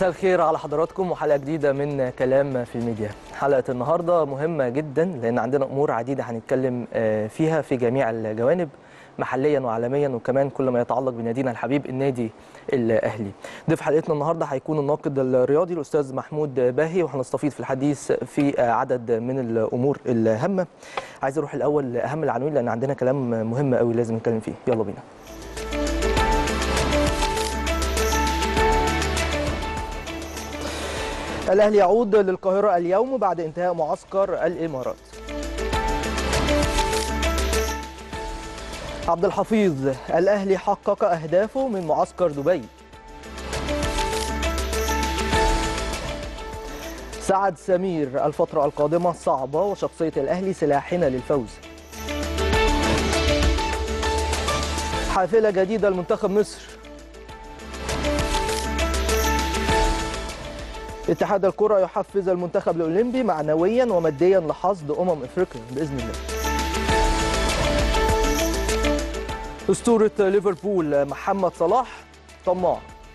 مساء الخير على حضراتكم وحلقه جديده من كلام في الميديا حلقه النهارده مهمه جدا لان عندنا امور عديده هنتكلم آه، فيها في جميع الجوانب محليا وعالميا وكمان كل ما يتعلق بنادينا الحبيب النادي الاهلي ضيف حلقتنا النهارده هيكون الناقد الرياضي الاستاذ محمود باهي وهنستفيض في الحديث في آه، عدد من الامور الهامه عايز اروح الاول لاهم العناوين لان عندنا كلام مهم قوي لازم نتكلم فيه يلا بينا الأهلي يعود للقاهرة اليوم بعد انتهاء معسكر الإمارات عبد الحفيظ الأهلي حقق أهدافه من معسكر دبي سعد سمير الفترة القادمة صعبة وشخصية الأهلي سلاحنا للفوز حافلة جديدة لمنتخب مصر اتحاد الكرة يحفز المنتخب الأولمبي معنويا وماديا لحصد أمم إفريقيا بإذن الله أسطورة ليفربول محمد صلاح طماع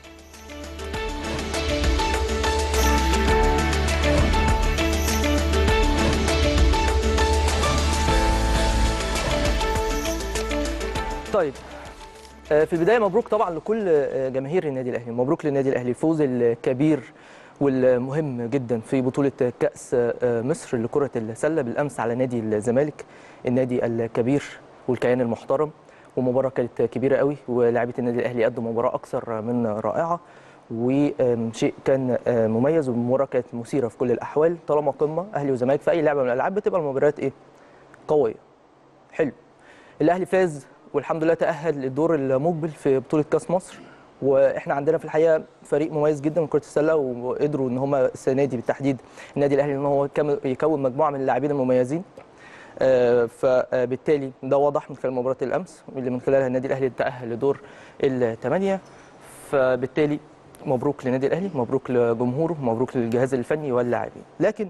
طيب آه، في البدايه مبروك طبعا لكل آه، جماهير النادي الاهلي مبروك للنادي الاهلي الفوز الكبير والمهم جدا في بطوله كاس آه، مصر لكره السله بالامس على نادي الزمالك النادي الكبير والكيان المحترم ومباراه كانت كبيره قوي ولاعيبه النادي الاهلي قدموا مباراه اكثر من رائعه وشيء كان آه، مميز والمباراه كانت مثيره في كل الاحوال طالما قمه اهلي وزمالك في اي لعبه من الالعاب بتبقى المباريات ايه قويه حلو الاهلي فاز والحمد لله تاهل للدور المقبل في بطوله كاس مصر واحنا عندنا في الحقيقه فريق مميز جدا من كره السله وقدروا ان هم السنه دي بالتحديد النادي الاهلي ان هو كم- يكون مجموعه من اللاعبين المميزين آه، فبالتالي ده واضح من خلال مباراه الامس اللي من خلالها النادي الاهلي تاهل لدور الثمانيه فبالتالي مبروك للنادي الاهلي مبروك لجمهوره مبروك للجهاز الفني واللاعبين لكن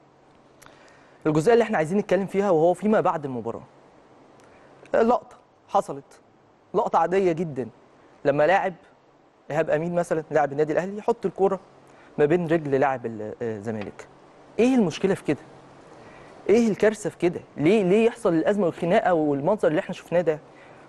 الجزئيه اللي احنا عايزين نتكلم فيها وهو فيما بعد المباراه لقطه حصلت لقطه عاديه جدا لما لاعب ايهاب امين مثلا لاعب النادي الاهلي يحط الكوره ما بين رجل لاعب ال- الزمالك ايه المشكله في كده ايه الكارثه في كده ليه ليه يحصل الازمه والخناقه والمنظر اللي احنا شفناه ده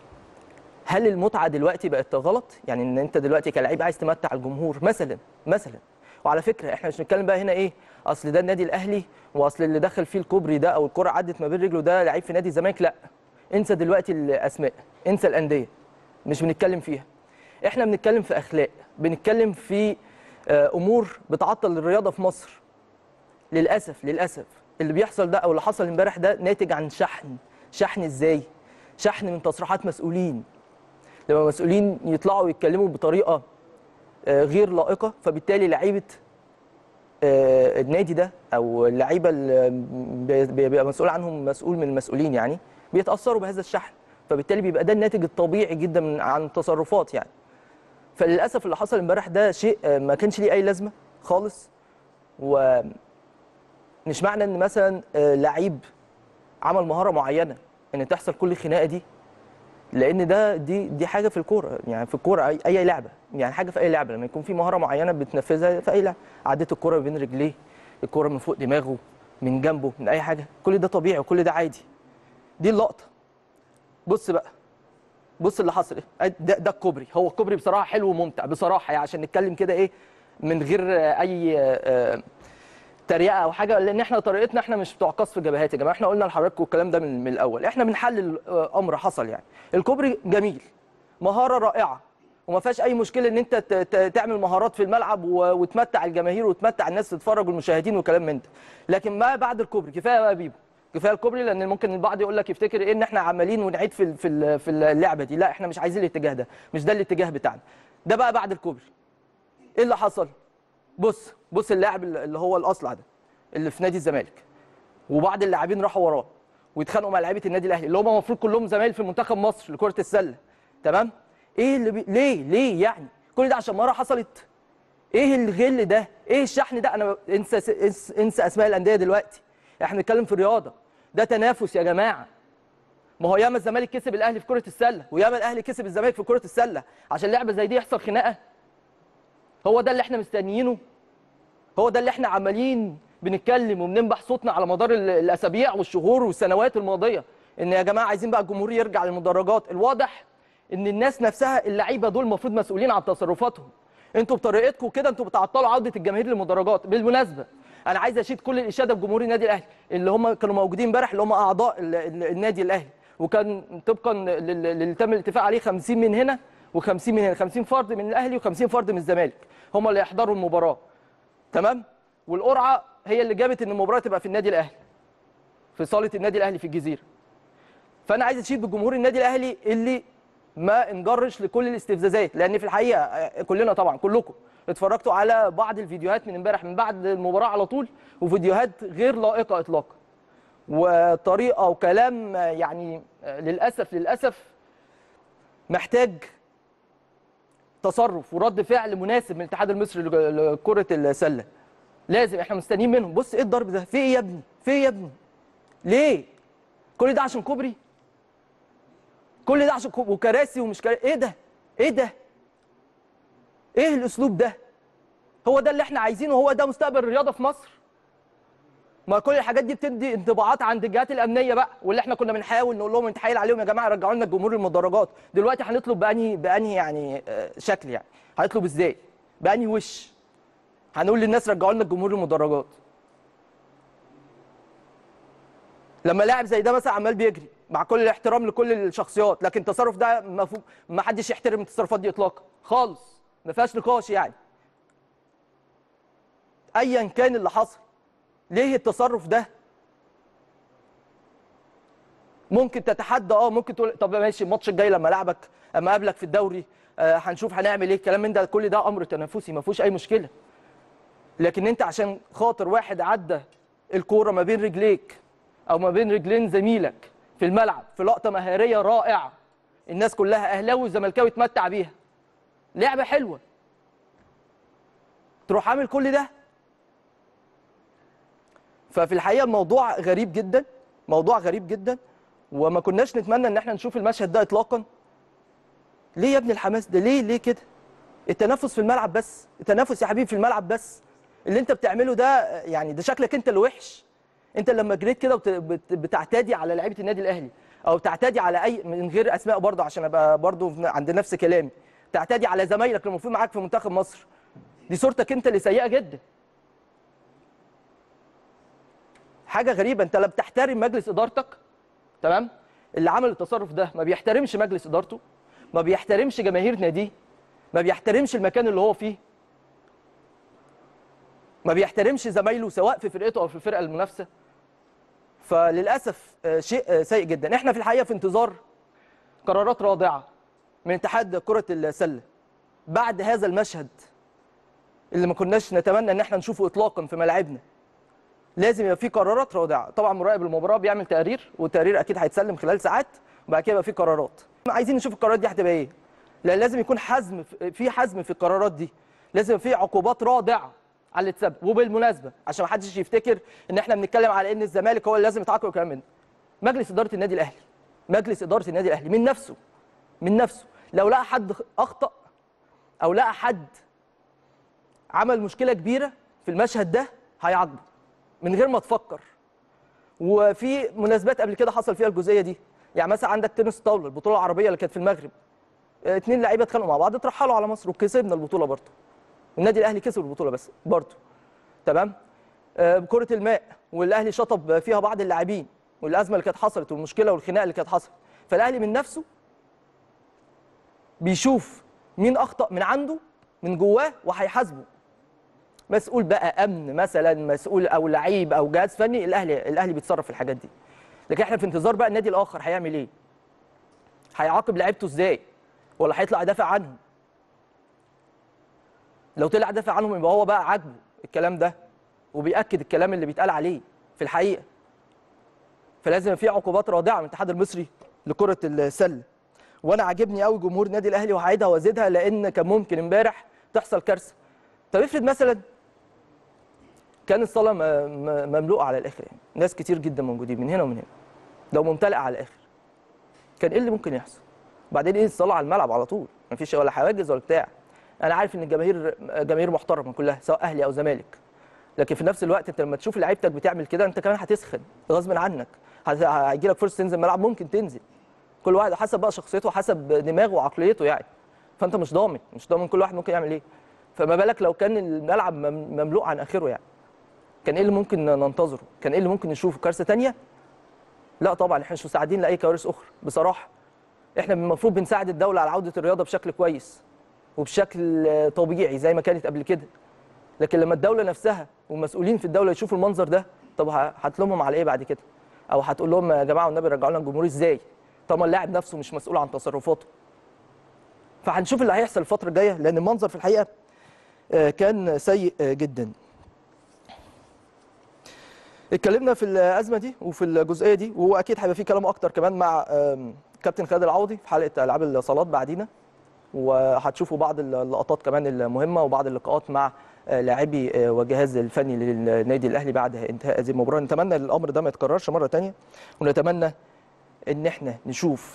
هل المتعه دلوقتي بقت غلط يعني ان انت دلوقتي كلاعب عايز تمتع الجمهور مثلا مثلا وعلى فكره احنا مش بنتكلم بقى هنا ايه اصل ده النادي الاهلي واصل اللي دخل فيه الكوبري ده او الكره عدت ما بين رجله ده لعيب في نادي الزمالك لا انسى دلوقتي الاسماء انسى الانديه مش بنتكلم فيها احنا بنتكلم في اخلاق بنتكلم في آه، امور بتعطل الرياضه في مصر للاسف للاسف اللي بيحصل ده او اللي حصل امبارح ده ناتج عن شحن شحن ازاي شحن من تصريحات مسؤولين لما مسؤولين يطلعوا يتكلموا بطريقه آه، غير لائقه فبالتالي لعيبه آه، النادي ده او اللعيبه اللي بي- بيبقى مسؤول عنهم مسؤول من المسؤولين يعني بيتاثروا بهذا الشحن فبالتالي بيبقى ده الناتج الطبيعي جدا من عن التصرفات يعني فللاسف اللي حصل امبارح ده شيء آه، ما كانش ليه اي لازمه خالص ومش معنى ان مثلا آه، لعيب عمل مهاره معينه ان تحصل كل الخناقه دي لان ده دي دي حاجه في الكوره يعني في الكوره اي اي لعبه يعني حاجه في اي لعبه لما يكون في مهاره معينه بتنفذها في اي لعبه عديت الكوره بين رجليه الكوره من فوق دماغه من جنبه من اي حاجه كل ده طبيعي وكل ده عادي دي اللقطه بص بقى بص اللي حصل إيه؟ ده, ده الكوبري هو الكوبري بصراحه حلو وممتع بصراحه يعني عشان نتكلم كده ايه من غير آه، اي آه، آه، تريقه او حاجه لان احنا طريقتنا احنا مش بتوع قصف جبهات يا جماعه احنا قلنا لحضراتكم الكلام ده من, من الاول احنا بنحلل آه، امر حصل يعني الكوبري جميل مهاره رائعه وما فيهاش اي مشكله ان انت ت- ت- تعمل مهارات في الملعب و- وتمتع الجماهير وتمتع الناس تتفرج والمشاهدين وكلام من ده لكن ما بعد الكوبري كفايه بقى بيبو كفايه الكوبري لان ممكن البعض يقول لك يفتكر ايه ان احنا عمالين ونعيد في ال- في ال- في اللعبه دي لا احنا مش عايزين الاتجاه ده مش ده الاتجاه بتاعنا ده بقى بعد الكوبري ايه اللي حصل بص بص اللاعب اللي هو الاصلع ده اللي في نادي الزمالك وبعض اللاعبين راحوا وراه ويتخانقوا مع لعيبه النادي الاهلي اللي هم المفروض كلهم زمايل في منتخب مصر لكره السله تمام ايه اللي بي... ليه ليه يعني كل ده عشان مره حصلت ايه الغل ده ايه الشحن ده انا انسى انسى, انسى اسماء الانديه دلوقتي احنا بنتكلم في رياضه ده تنافس يا جماعه ما هو ياما الزمالك كسب الاهلي في كره السله وياما الاهلي كسب الزمالك في كره السله عشان لعبه زي دي يحصل خناقه هو ده اللي احنا مستنيينه هو ده اللي احنا عمالين بنتكلم وبننبح صوتنا على مدار ال- الاسابيع والشهور والسنوات الماضيه ان يا جماعه عايزين بقى الجمهور يرجع للمدرجات الواضح ان الناس نفسها اللعيبه دول المفروض مسؤولين عن تصرفاتهم انتوا بطريقتكم كده انتوا بتعطلوا عوده الجماهير للمدرجات بالمناسبه انا عايز اشيد كل الاشاده بجمهور النادي الاهلي اللي هم كانوا موجودين امبارح اللي هم اعضاء ال- ال- النادي الاهلي وكان طبقا لل- للي تم الاتفاق عليه 50 من هنا و50 من هنا 50 فرد من الاهلي و50 فرد من الزمالك هم اللي يحضروا المباراه تمام والقرعه هي اللي جابت ان المباراه تبقى في النادي الاهلي في صاله النادي الاهلي في الجزيره فانا عايز اشيد بجمهور النادي الاهلي اللي ما انجرش لكل الاستفزازات لان في الحقيقه آه، كلنا طبعا كلكم اتفرجتوا على بعض الفيديوهات من امبارح من بعد المباراه على طول وفيديوهات غير لائقه اطلاقا وطريقه وكلام آه، يعني آه، للاسف للاسف محتاج تصرف ورد فعل مناسب من الاتحاد المصري لج- لكره السله لازم احنا مستنيين منهم بص ايه الضرب ده في ايه يا ابني في ايه يا ابني ليه كل ده عشان كوبري كل ده عشان كوبري وكراسي ومش كراسي ايه ده ايه ده ايه الاسلوب ده هو ده اللي احنا عايزينه هو ده مستقبل الرياضه في مصر ما كل الحاجات دي بتدي انطباعات عند الجهات الامنيه بقى واللي احنا كنا بنحاول نقول لهم نتحايل عليهم يا جماعه رجعوا لنا الجمهور المدرجات دلوقتي هنطلب بانهي بانهي يعني آه، شكل يعني هنطلب ازاي بانهي وش هنقول للناس رجعوا لنا الجمهور المدرجات لما لاعب زي ده مثلا عمال بيجري مع كل الاحترام لكل الشخصيات لكن التصرف ده مفهوم ما حدش يحترم التصرفات دي اطلاقا خالص ما فيهاش نقاش يعني ايا كان اللي حصل ليه التصرف ده ممكن تتحدى اه ممكن تقول طب ماشي الماتش الجاي لما العبك اما اقابلك في الدوري آه هنشوف هنعمل ايه الكلام من ده كل ده امر تنافسي ما فيهوش اي مشكله لكن انت عشان خاطر واحد عدى الكوره ما بين رجليك او ما بين رجلين زميلك في الملعب في لقطه مهاريه رائعه الناس كلها اهلاوي وزملكاوي تمتع بيها لعبه حلوه تروح عامل كل ده ففي الحقيقه الموضوع غريب جدا موضوع غريب جدا وما كناش نتمنى ان احنا نشوف المشهد ده اطلاقا ليه يا ابني الحماس ده ليه ليه كده التنافس في الملعب بس التنافس يا حبيبي في الملعب بس اللي انت بتعمله ده يعني ده شكلك انت اللي وحش انت لما جريت كده وبت- بت- بتعتدي على لعيبه النادي الاهلي او تعتدي على اي من غير اسماء برضه عشان ابقى برضه عند نفس كلامي تعتدي على زمايلك اللي المفروض معاك في منتخب مصر دي صورتك انت اللي سيئه جدا حاجه غريبه انت لا بتحترم مجلس ادارتك تمام اللي عمل التصرف ده ما بيحترمش مجلس ادارته ما بيحترمش جماهير ناديه ما بيحترمش المكان اللي هو فيه ما بيحترمش زمايله سواء في فرقته او في الفرقه المنافسه فللاسف آه، شيء آه، سيء جدا احنا في الحقيقه في انتظار قرارات رادعه من اتحاد كره السله بعد هذا المشهد اللي ما كناش نتمنى ان احنا نشوفه اطلاقا في ملاعبنا لازم يبقى في قرارات رادعه طبعا مراقب المباراه بيعمل تقرير والتقرير اكيد هيتسلم خلال ساعات وبعد كده يبقى في قرارات عايزين نشوف القرارات دي هتبقى ايه لان لازم يكون حزم في حزم في القرارات دي لازم يبقى في عقوبات رادعه على اللي اتسبب وبالمناسبه عشان ما حدش يفتكر ان احنا بنتكلم على ان الزمالك هو اللي لازم يتعاقب والكلام من ده مجلس اداره النادي الاهلي مجلس اداره النادي الاهلي من نفسه من نفسه لو لقى حد اخطا او لقى حد عمل مشكله كبيره في المشهد ده هيعاقبه من غير ما تفكر وفي مناسبات قبل كده حصل فيها الجزئيه دي يعني مثلا عندك تنس طاوله البطوله العربيه اللي كانت في المغرب اه، اتنين لعيبه اتخانقوا مع بعض اترحلوا على مصر وكسبنا البطوله برضه النادي الاهلي كسب البطوله بس برضه تمام آه، كره الماء والاهلي شطب فيها بعض اللاعبين والازمه اللي كانت حصلت والمشكله والخناقه اللي كانت حصلت فالاهلي من نفسه بيشوف مين اخطا من عنده من جواه وهيحاسبه مسؤول بقى امن مثلا مسؤول او لعيب او جهاز فني الاهلي الاهلي بيتصرف في الحاجات دي لكن احنا في انتظار بقى النادي الاخر هيعمل ايه هيعاقب لعيبته ازاي ولا هيطلع يدافع عنهم لو طلع دافع عنهم يبقى هو بقى عاجبه الكلام ده وبيأكد الكلام اللي بيتقال عليه في الحقيقه فلازم يبقى في عقوبات رادعه من الاتحاد المصري لكره السله وانا عاجبني قوي جمهور النادي الاهلي وهعيدها وازيدها لان كان ممكن امبارح تحصل كارثه طب افرض مثلا كان الصاله م- م- مملوءه على الاخر يعني ناس كتير جدا موجودين من هنا ومن هنا لو ممتلئه على الاخر كان ايه اللي ممكن يحصل بعدين ايه الصلاه على الملعب على طول مفيش ولا حواجز ولا بتاع انا عارف ان الجماهير جماهير محترمه كلها سواء اهلي او زمالك لكن في نفس الوقت انت لما تشوف لعيبتك بتعمل كده انت كمان هتسخن غصب عنك هيجي لك فرصه تنزل الملعب ممكن تنزل كل واحد حسب بقى شخصيته وحسب دماغه وعقليته يعني فانت مش ضامن مش ضامن كل واحد ممكن يعمل ايه فما بالك لو كان الملعب مملوء عن اخره يعني كان ايه اللي ممكن ننتظره كان ايه اللي ممكن نشوفه كارثه ثانيه لا طبعا احنا مش مساعدين لاي كوارث اخرى بصراحه احنا المفروض بنساعد الدوله على عوده الرياضه بشكل كويس وبشكل طبيعي زي ما كانت قبل كده لكن لما الدوله نفسها والمسؤولين في الدوله يشوفوا المنظر ده طب هتلومهم على ايه بعد كده او هتقول لهم يا جماعه والنبي رجعوا لنا الجمهور ازاي طالما اللاعب نفسه مش مسؤول عن تصرفاته فهنشوف اللي هيحصل الفتره الجايه لان المنظر في الحقيقه كان سيء جدا اتكلمنا في الازمه دي وفي الجزئيه دي وهو اكيد هيبقى في كلام اكتر كمان مع كابتن خالد العوضي في حلقه العاب الصالات بعدينا وهتشوفوا بعض اللقطات كمان المهمه وبعض اللقاءات مع لاعبي والجهاز الفني للنادي الاهلي بعد انتهاء هذه المباراه نتمنى الامر ده ما يتكررش مره ثانيه ونتمنى ان احنا نشوف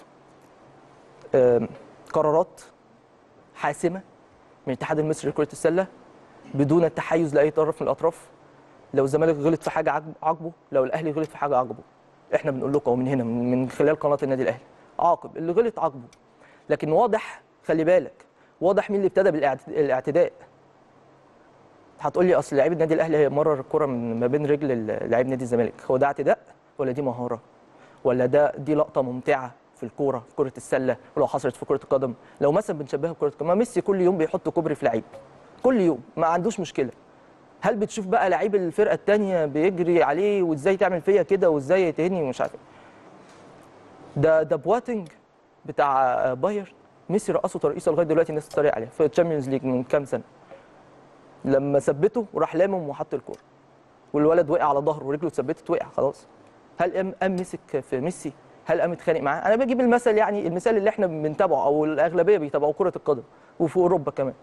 قرارات حاسمه من الاتحاد المصري لكره السله بدون التحيز لاي طرف من الاطراف لو الزمالك غلط في حاجه عاقبه لو الاهلي غلط في حاجه عاقبه احنا بنقول لكم من هنا من خلال قناه النادي الاهلي عاقب اللي غلط عاقبه لكن واضح خلي بالك واضح مين اللي ابتدى بالاعتداء هتقول لي اصل لعيب النادي الاهلي مرر الكره من ما بين رجل لعيب نادي الزمالك هو ده اعتداء ولا دي مهاره ولا ده دي لقطه ممتعه في الكوره في كره السله ولو حصلت في كره القدم لو مثلا بنشبهها بكره القدم ما ميسي كل يوم بيحط كوبري في لعيب كل يوم ما عندوش مشكله هل بتشوف بقى لعيب الفرقه الثانيه بيجري عليه وازاي تعمل فيا كده وازاي يتهني ومش عارف ده ده بواتنج بتاع بايرن ميسي رقصه ترقيصه لغايه دلوقتي الناس بتتريق عليها في الشامبيونز ليج من كام سنه لما ثبته وراح لامم وحط الكوره والولد وقع على ظهره ورجله اتثبتت وقع خلاص هل قام قام مسك في ميسي هل قام اتخانق معاه انا بجيب المثل يعني المثال اللي احنا بنتابعه او الاغلبيه بيتابعوا كره القدم وفي اوروبا كمان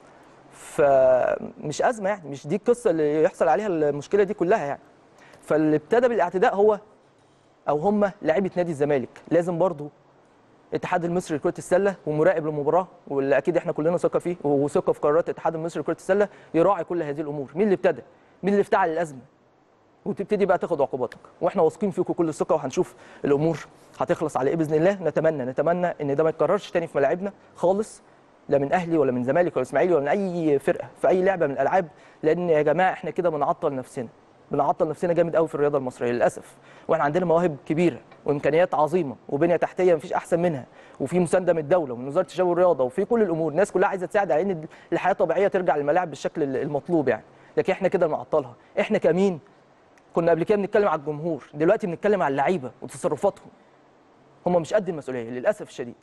فمش ازمه يعني مش دي القصه اللي يحصل عليها المشكله دي كلها يعني فاللي ابتدى بالاعتداء هو او هم لاعيبه نادي الزمالك لازم برضو الاتحاد المصري لكره السله ومراقب للمباراه واللي اكيد احنا كلنا ثقه فيه وثقه في قرارات الاتحاد المصري لكره السله يراعي كل هذه الامور مين اللي ابتدى مين اللي افتعل الازمه وتبتدي بقى تاخد عقوباتك واحنا واثقين فيكم كل الثقه وهنشوف الامور هتخلص على ايه باذن الله نتمنى نتمنى ان ده ما يتكررش تاني في ملاعبنا خالص لا من اهلي ولا من زمالك ولا اسماعيلي ولا من اي فرقه في اي لعبه من الالعاب لان يا جماعه احنا كده بنعطل نفسنا بنعطل نفسنا جامد قوي في الرياضه المصريه للاسف واحنا عندنا مواهب كبيره وامكانيات عظيمه وبنيه تحتيه مفيش احسن منها وفي مسانده من الدوله ومن وزاره الشباب والرياضه وفي كل الامور الناس كلها عايزه تساعد على ان الحياه الطبيعيه ترجع للملاعب بالشكل المطلوب يعني لكن احنا كده بنعطلها احنا كمين كنا قبل كده بنتكلم على الجمهور دلوقتي بنتكلم على اللعيبه وتصرفاتهم هم مش قد المسؤوليه للاسف الشديد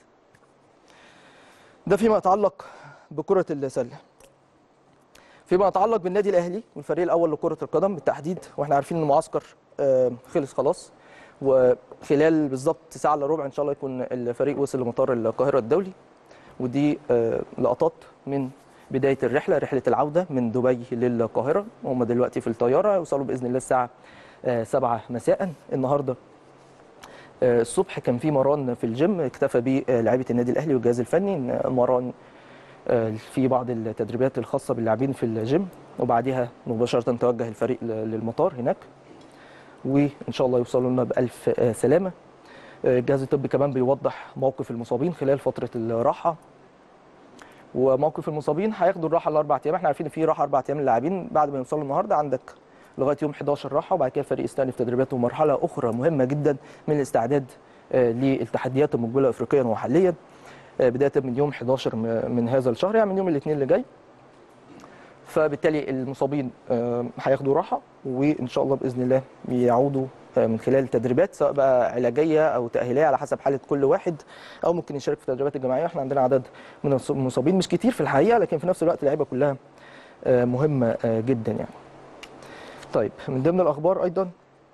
ده فيما يتعلق بكره السله فيما يتعلق بالنادي الاهلي والفريق الاول لكره القدم بالتحديد واحنا عارفين ان المعسكر خلص خلاص وخلال بالظبط ساعه الا ربع ان شاء الله يكون الفريق وصل لمطار القاهره الدولي ودي لقطات من بدايه الرحله رحله العوده من دبي للقاهره هم دلوقتي في الطياره يوصلوا باذن الله الساعه 7 مساء النهارده الصبح كان في مران في الجيم اكتفى به لاعيبه النادي الاهلي والجهاز الفني مران في بعض التدريبات الخاصه باللاعبين في الجيم وبعدها مباشره توجه الفريق للمطار هناك وان شاء الله يوصلوا لنا بالف سلامه الجهاز الطبي كمان بيوضح موقف المصابين خلال فتره الراحه وموقف المصابين هياخدوا الراحه الاربع ايام احنا عارفين ان في راحه اربع ايام للاعبين بعد ما يوصلوا النهارده عندك لغايه يوم 11 راحه وبعد كده الفريق يستأنف تدريباته مرحله اخرى مهمه جدا من الاستعداد للتحديات المقبله افريقيا ومحليا بدايه من يوم 11 من هذا الشهر يعني من يوم الاثنين اللي جاي فبالتالي المصابين هياخدوا راحه وان شاء الله باذن الله يعودوا من خلال تدريبات سواء بقى علاجيه او تاهيليه على حسب حاله كل واحد او ممكن يشارك في التدريبات الجماعيه احنا عندنا عدد من المصابين مش كتير في الحقيقه لكن في نفس الوقت اللعيبه كلها مهمه جدا يعني طيب من ضمن الاخبار ايضا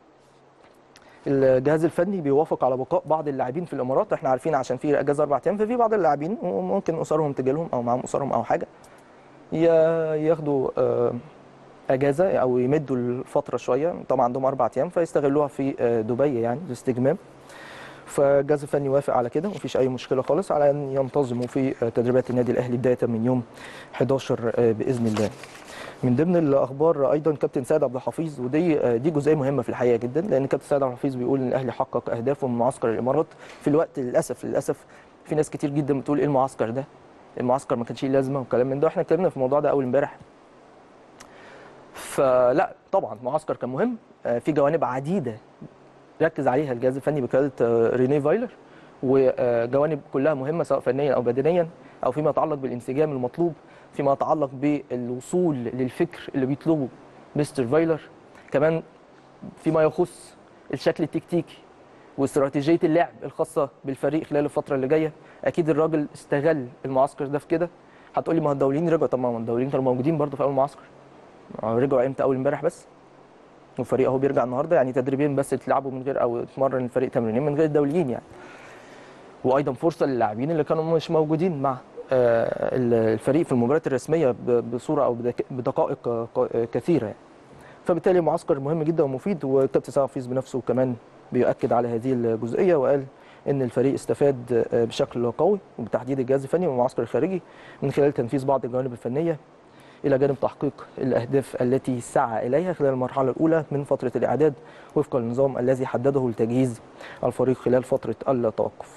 الجهاز الفني بيوافق على بقاء بعض اللاعبين في الامارات احنا عارفين عشان في اجازه اربع ايام ففي بعض اللاعبين ممكن اسرهم تجي لهم او معاهم اسرهم او حاجه ياخدوا اجازه او يمدوا الفتره شويه طبعا عندهم اربع ايام فيستغلوها في دبي يعني الاستجمام فالجهاز الفني وافق على كده ومفيش اي مشكله خالص على ان ينتظموا في تدريبات النادي الاهلي بدايه من يوم 11 باذن الله من ضمن الاخبار ايضا كابتن سيد عبد الحفيظ ودي دي جزئيه مهمه في الحقيقه جدا لان كابتن سيد عبد الحفيظ بيقول ان الاهلي حقق اهدافه من معسكر الامارات في الوقت للاسف للاسف في ناس كتير جدا بتقول ايه المعسكر ده المعسكر ما كانش ليه لازمه وكلام من ده واحنا اتكلمنا في الموضوع ده اول امبارح فلا طبعا معسكر كان مهم في جوانب عديده ركز عليها الجهاز الفني بقياده ريني فايلر وجوانب كلها مهمه سواء فنيا او بدنيا او فيما يتعلق بالانسجام المطلوب فيما يتعلق بالوصول للفكر اللي بيطلبه مستر فايلر كمان فيما يخص الشكل التكتيكي واستراتيجيه اللعب الخاصه بالفريق خلال الفتره اللي جايه اكيد الراجل استغل المعسكر ده في كده هتقولي ما هو الدوليين رجعوا طب ما هو الدوليين كانوا موجودين برضه في اول معسكر رجعوا امتى اول امبارح بس والفريق اهو بيرجع النهارده يعني تدريبين بس تلعبوا من غير او تمرن الفريق تمرينين من غير الدوليين يعني وايضا فرصه للاعبين اللي كانوا مش موجودين مع الفريق في المباريات الرسميه بصوره او بدقائق كثيره يعني. فبالتالي معسكر مهم جدا ومفيد وكابتن سعد حفيظ بنفسه كمان بيؤكد على هذه الجزئيه وقال ان الفريق استفاد بشكل قوي وبتحديد الجهاز الفني والمعسكر الخارجي من خلال تنفيذ بعض الجوانب الفنيه الى جانب تحقيق الاهداف التي سعى اليها خلال المرحله الاولى من فتره الاعداد وفق النظام الذي حدده لتجهيز الفريق خلال فتره التوقف.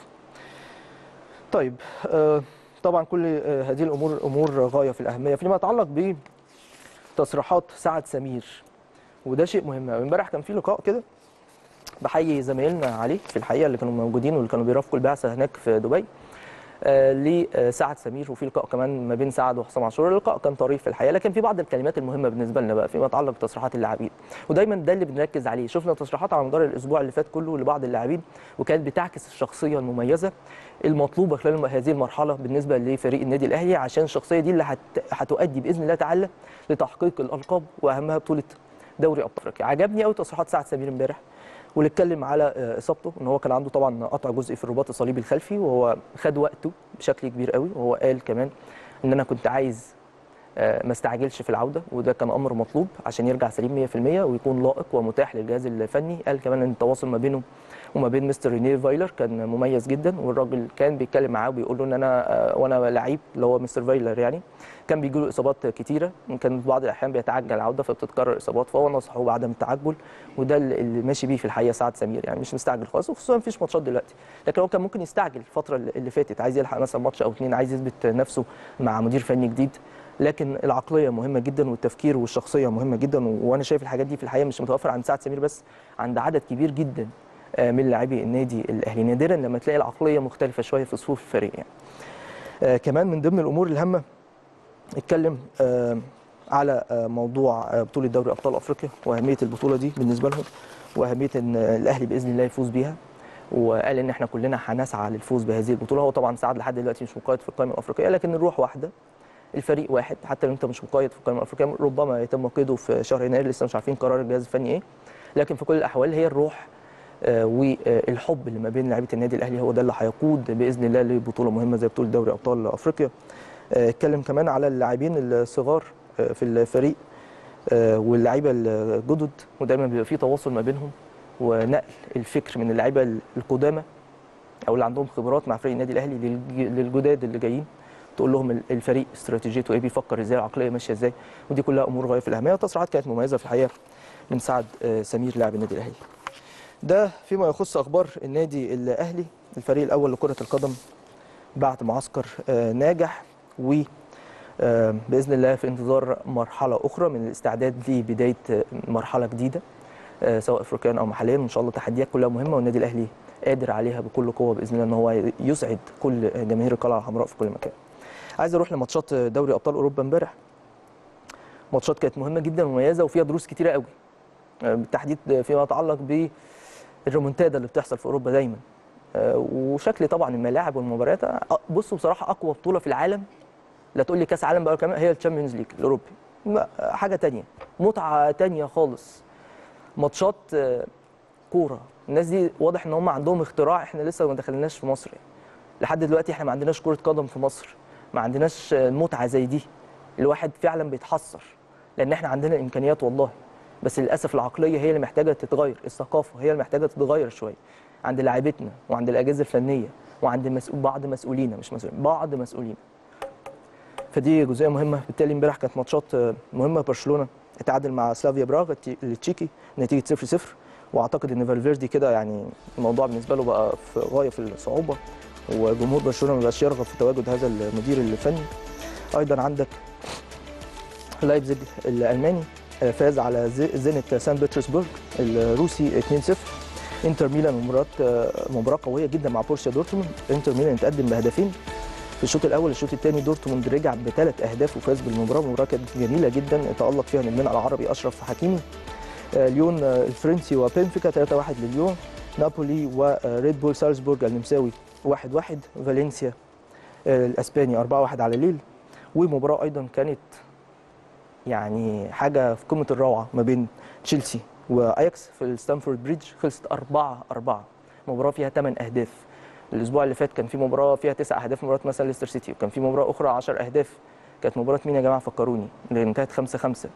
طيب طبعا كل هذه الامور امور غايه في الاهميه فيما يتعلق بتصريحات سعد سمير وده شيء مهم قوي امبارح كان في لقاء كده بحيي زمايلنا عليه في الحقيقه اللي كانوا موجودين واللي كانوا بيرافقوا البعثه هناك في دبي آه لسعد سمير وفي لقاء كمان ما بين سعد وحسام عاشور اللقاء كان طريف في الحقيقه لكن في بعض الكلمات المهمه بالنسبه لنا بقى فيما يتعلق بتصريحات اللاعبين ودايما ده اللي بنركز عليه شفنا تصريحات على مدار الاسبوع اللي فات كله لبعض اللاعبين وكانت بتعكس الشخصيه المميزه المطلوبه خلال هذه المرحله بالنسبه لفريق النادي الاهلي عشان الشخصيه دي اللي هت... هتؤدي باذن الله تعالى لتحقيق الالقاب واهمها بطوله دوري ابطال افريقيا عجبني قوي تصريحات سعد سمير امبارح واللي اتكلم على اصابته ان هو كان عنده طبعا قطع جزء في الرباط الصليبي الخلفي وهو خد وقته بشكل كبير قوي وهو قال كمان ان انا كنت عايز ما استعجلش في العوده وده كان امر مطلوب عشان يرجع سليم 100% ويكون لائق ومتاح للجهاز الفني قال كمان ان التواصل ما بينه وما بين مستر رينيه فايلر كان مميز جدا والراجل كان بيتكلم معاه وبيقول له ان انا وانا لعيب اللي هو مستر فايلر يعني كان بيجي له اصابات كتيره كان في بعض الاحيان بيتعجل العوده فبتتكرر اصابات فهو نصحه بعدم التعجل وده اللي ماشي بيه في الحقيقه سعد سمير يعني مش مستعجل خالص وخصوصا مفيش ماتشات دلوقتي لكن هو كان ممكن يستعجل الفتره اللي فاتت عايز يلحق مثلا ماتش او اثنين عايز يثبت نفسه مع مدير فني جديد لكن العقليه مهمه جدا والتفكير والشخصيه مهمه جدا وانا شايف الحاجات دي في الحقيقه مش متوفره عند سعد سمير بس عند عدد كبير جدا من لاعبي النادي الاهلي نادرا لما تلاقي العقليه مختلفه شويه في صفوف الفريق يعني. آه كمان من ضمن الامور الهامه اتكلم آه على آه موضوع بطوله دوري ابطال افريقيا واهميه البطوله دي بالنسبه لهم واهميه ان الاهلي باذن الله يفوز بيها وقال ان احنا كلنا هنسعى للفوز بهذه البطوله هو طبعا سعد لحد دلوقتي مش مقيد في القائمه الافريقيه لكن الروح واحده الفريق واحد حتى لو انت مش مقيد في القائمه الافريقيه ربما يتم قيده في شهر يناير لسه مش عارفين قرار الجهاز الفني ايه لكن في كل الاحوال هي الروح والحب اللي ما بين لعيبه النادي الاهلي هو ده اللي هيقود باذن الله لبطوله مهمه زي بطوله دوري ابطال افريقيا اتكلم كمان على اللاعبين الصغار في الفريق واللعيبه الجدد ودايما بيبقى في تواصل ما بينهم ونقل الفكر من اللعيبه القدامى او اللي عندهم خبرات مع فريق النادي الاهلي للجداد اللي جايين تقول لهم الفريق استراتيجيته ايه بيفكر ازاي العقليه ماشيه ازاي ودي كلها امور غايه في الاهميه وتصريحات كانت مميزه في الحقيقه من سعد سمير لاعب النادي الاهلي ده فيما يخص اخبار النادي الاهلي الفريق الاول لكره القدم بعد معسكر ناجح و باذن الله في انتظار مرحله اخرى من الاستعداد لبدايه مرحله جديده سواء افريقيا او محليا ان شاء الله تحديات كلها مهمه والنادي الاهلي قادر عليها بكل قوه باذن الله ان هو يسعد كل جماهير القلعه الحمراء في كل مكان. عايز اروح لماتشات دوري ابطال اوروبا امبارح. ماتشات كانت مهمه جدا ومميزه وفيها دروس كتيره قوي. بالتحديد فيما يتعلق بالريمونتادا اللي بتحصل في اوروبا دايما. وشكل طبعا الملاعب والمباريات بصوا بصراحه اقوى بطوله في العالم لا تقول لي كاس عالم بقى كمان هي الشامبيونز ليج الاوروبي حاجه تانية متعه تانية خالص ماتشات كوره الناس دي واضح ان هم عندهم اختراع احنا لسه ما دخلناش في مصر يعني. لحد دلوقتي احنا ما عندناش كره قدم في مصر ما عندناش متعه زي دي الواحد فعلا بيتحسر لان احنا عندنا امكانيات والله بس للاسف العقليه هي اللي محتاجه تتغير الثقافه هي اللي محتاجه تتغير شويه عند لاعيبتنا وعند الاجهزه الفنيه وعند مسؤول بعض مسؤولينا مش مسؤولين بعض مسؤولين فدي جزئيه مهمه بالتالي امبارح كانت ماتشات آه، مهمه برشلونه اتعادل مع سلافيا براغ التي- التشيكي نتيجه 0 0 واعتقد ان فالفيردي كده يعني الموضوع بالنسبه له بقى في غايه في الصعوبه وجمهور برشلونه ما بقاش يرغب في تواجد هذا المدير الفني ايضا عندك لايبزيج الالماني آه، فاز على زي- زينت سان بطرسبرغ الروسي 2-0 انتر ميلان مباراه آه، مباراه قويه جدا مع بورسيا دورتموند انتر ميلان اتقدم بهدفين في الشوط الاول الشوط الثاني دورتموند رجع بثلاث اهداف وفاز بالمباراه المباراه كانت جميله جدا تالق فيها نجمنا العربي اشرف حكيمي آه، ليون آه، الفرنسي وبنفيكا 3-1 لليون نابولي وريد بول سالزبورج النمساوي 1-1 فالنسيا آه، الاسباني 4-1 على ليل ومباراه ايضا كانت يعني حاجه في قمه الروعه ما بين تشيلسي واياكس في الستانفورد بريدج خلصت 4 4 مباراه فيها 8 اهداف الاسبوع اللي فات كان في مباراه فيها 9 اهداف مباراه مثلا ليستر سيتي وكان في مباراه اخرى 10 اهداف كانت مباراه مين يا جماعه فكروني اللي انتهت 5 5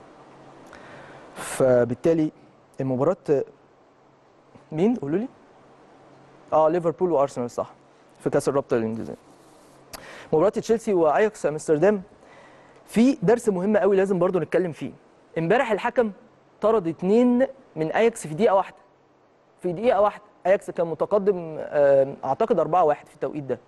فبالتالي المباراه مين قولوا لي اه ليفربول وارسنال صح في كاس الرابطه الانجليزيه مباراه تشيلسي واياكس امستردام في درس مهم قوي لازم برضو نتكلم فيه امبارح الحكم طرد اتنين من اياكس في دقيقه واحده في دقيقه واحده اياكس كان متقدم آه، اعتقد 4-1 في التوقيت ده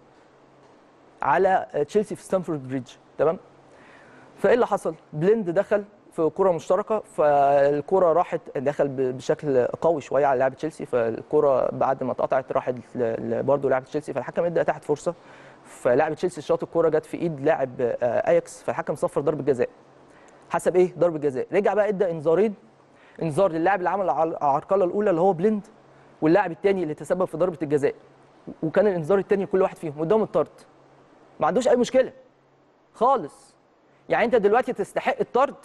على آه، تشيلسي في ستانفورد بريدج تمام فايه اللي حصل بليند دخل في كره مشتركه فالكره راحت دخل ب- بشكل قوي شويه على لاعب تشيلسي فالكره بعد ما اتقطعت راحت برضه لاعب تشيلسي فالحكم ادى تحت فرصه فلاعب تشيلسي شاط الكره جت في ايد لاعب آه، اياكس فالحكم صفر ضربه جزاء حسب ايه ضربه جزاء رجع بقى ادى انذارين انذار للاعب اللي عمل الع- العرقله الاولى اللي هو بليند واللاعب الثاني اللي تسبب في ضربه الجزاء وكان الانذار الثاني كل واحد فيهم قدام الطرد ما عندوش اي مشكله خالص يعني انت دلوقتي تستحق الطرد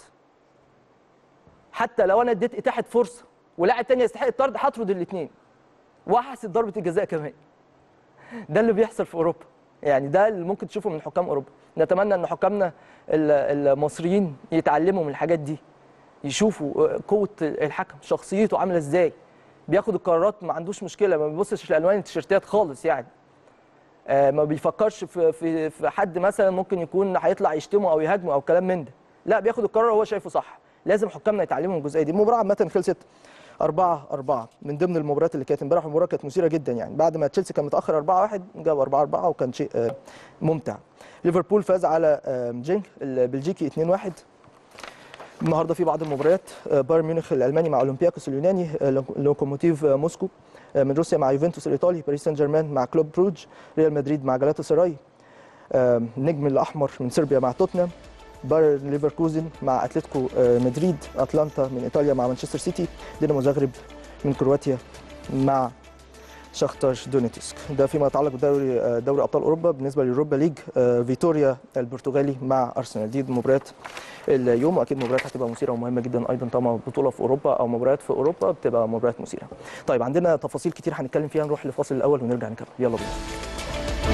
حتى لو انا اديت اتاحه فرصه ولاعب تاني يستحق الطرد هطرد الاثنين وهحسب ضربه الجزاء كمان ده اللي بيحصل في اوروبا يعني ده اللي ممكن تشوفه من حكام اوروبا نتمنى ان حكامنا ال- المصريين يتعلموا من الحاجات دي يشوفوا قوه الحكم شخصيته عامله ازاي بياخد القرارات ما عندوش مشكله ما بيبصش لالوان التيشيرتات خالص يعني آه، ما بيفكرش في في في حد مثلا ممكن يكون هيطلع يشتمه او يهاجمه او كلام من ده لا بياخد القرار وهو شايفه صح لازم حكامنا يتعلموا من الجزئيه دي المباراه عامه خلصت 4 4 من ضمن المباريات اللي كانت امبارح المباراه كانت مثيره جدا يعني بعد ما تشيلسي كان متاخر 4 1 جاب 4 4 وكان شيء آه، ممتع ليفربول فاز على آه، جينك البلجيكي 2 1 النهارده في بعض المباريات آه، بايرن ميونخ الالماني مع اولمبياكوس اليوناني آه، لو- لوكوموتيف آه، موسكو آه، من روسيا مع يوفنتوس الايطالي باريس سان جيرمان مع كلوب بروج ريال مدريد مع جالاتا سراي آه، النجم الاحمر من صربيا مع توتنهام بايرن ليفركوزن مع اتلتيكو آه، مدريد اتلانتا من ايطاليا مع مانشستر سيتي دينامو زغرب من كرواتيا مع شختار دونيتسك ده فيما يتعلق بدوري آه، دوري ابطال اوروبا بالنسبه لليوروبا ليج آه، فيتوريا البرتغالي مع ارسنال دي مباريات اليوم واكيد مباريات هتبقى مثيره ومهمه جدا ايضا طالما بطوله في اوروبا او مباريات في اوروبا بتبقى مباريات مثيره. طيب عندنا تفاصيل كتير هنتكلم فيها نروح للفاصل الاول ونرجع نكمل يلا بينا.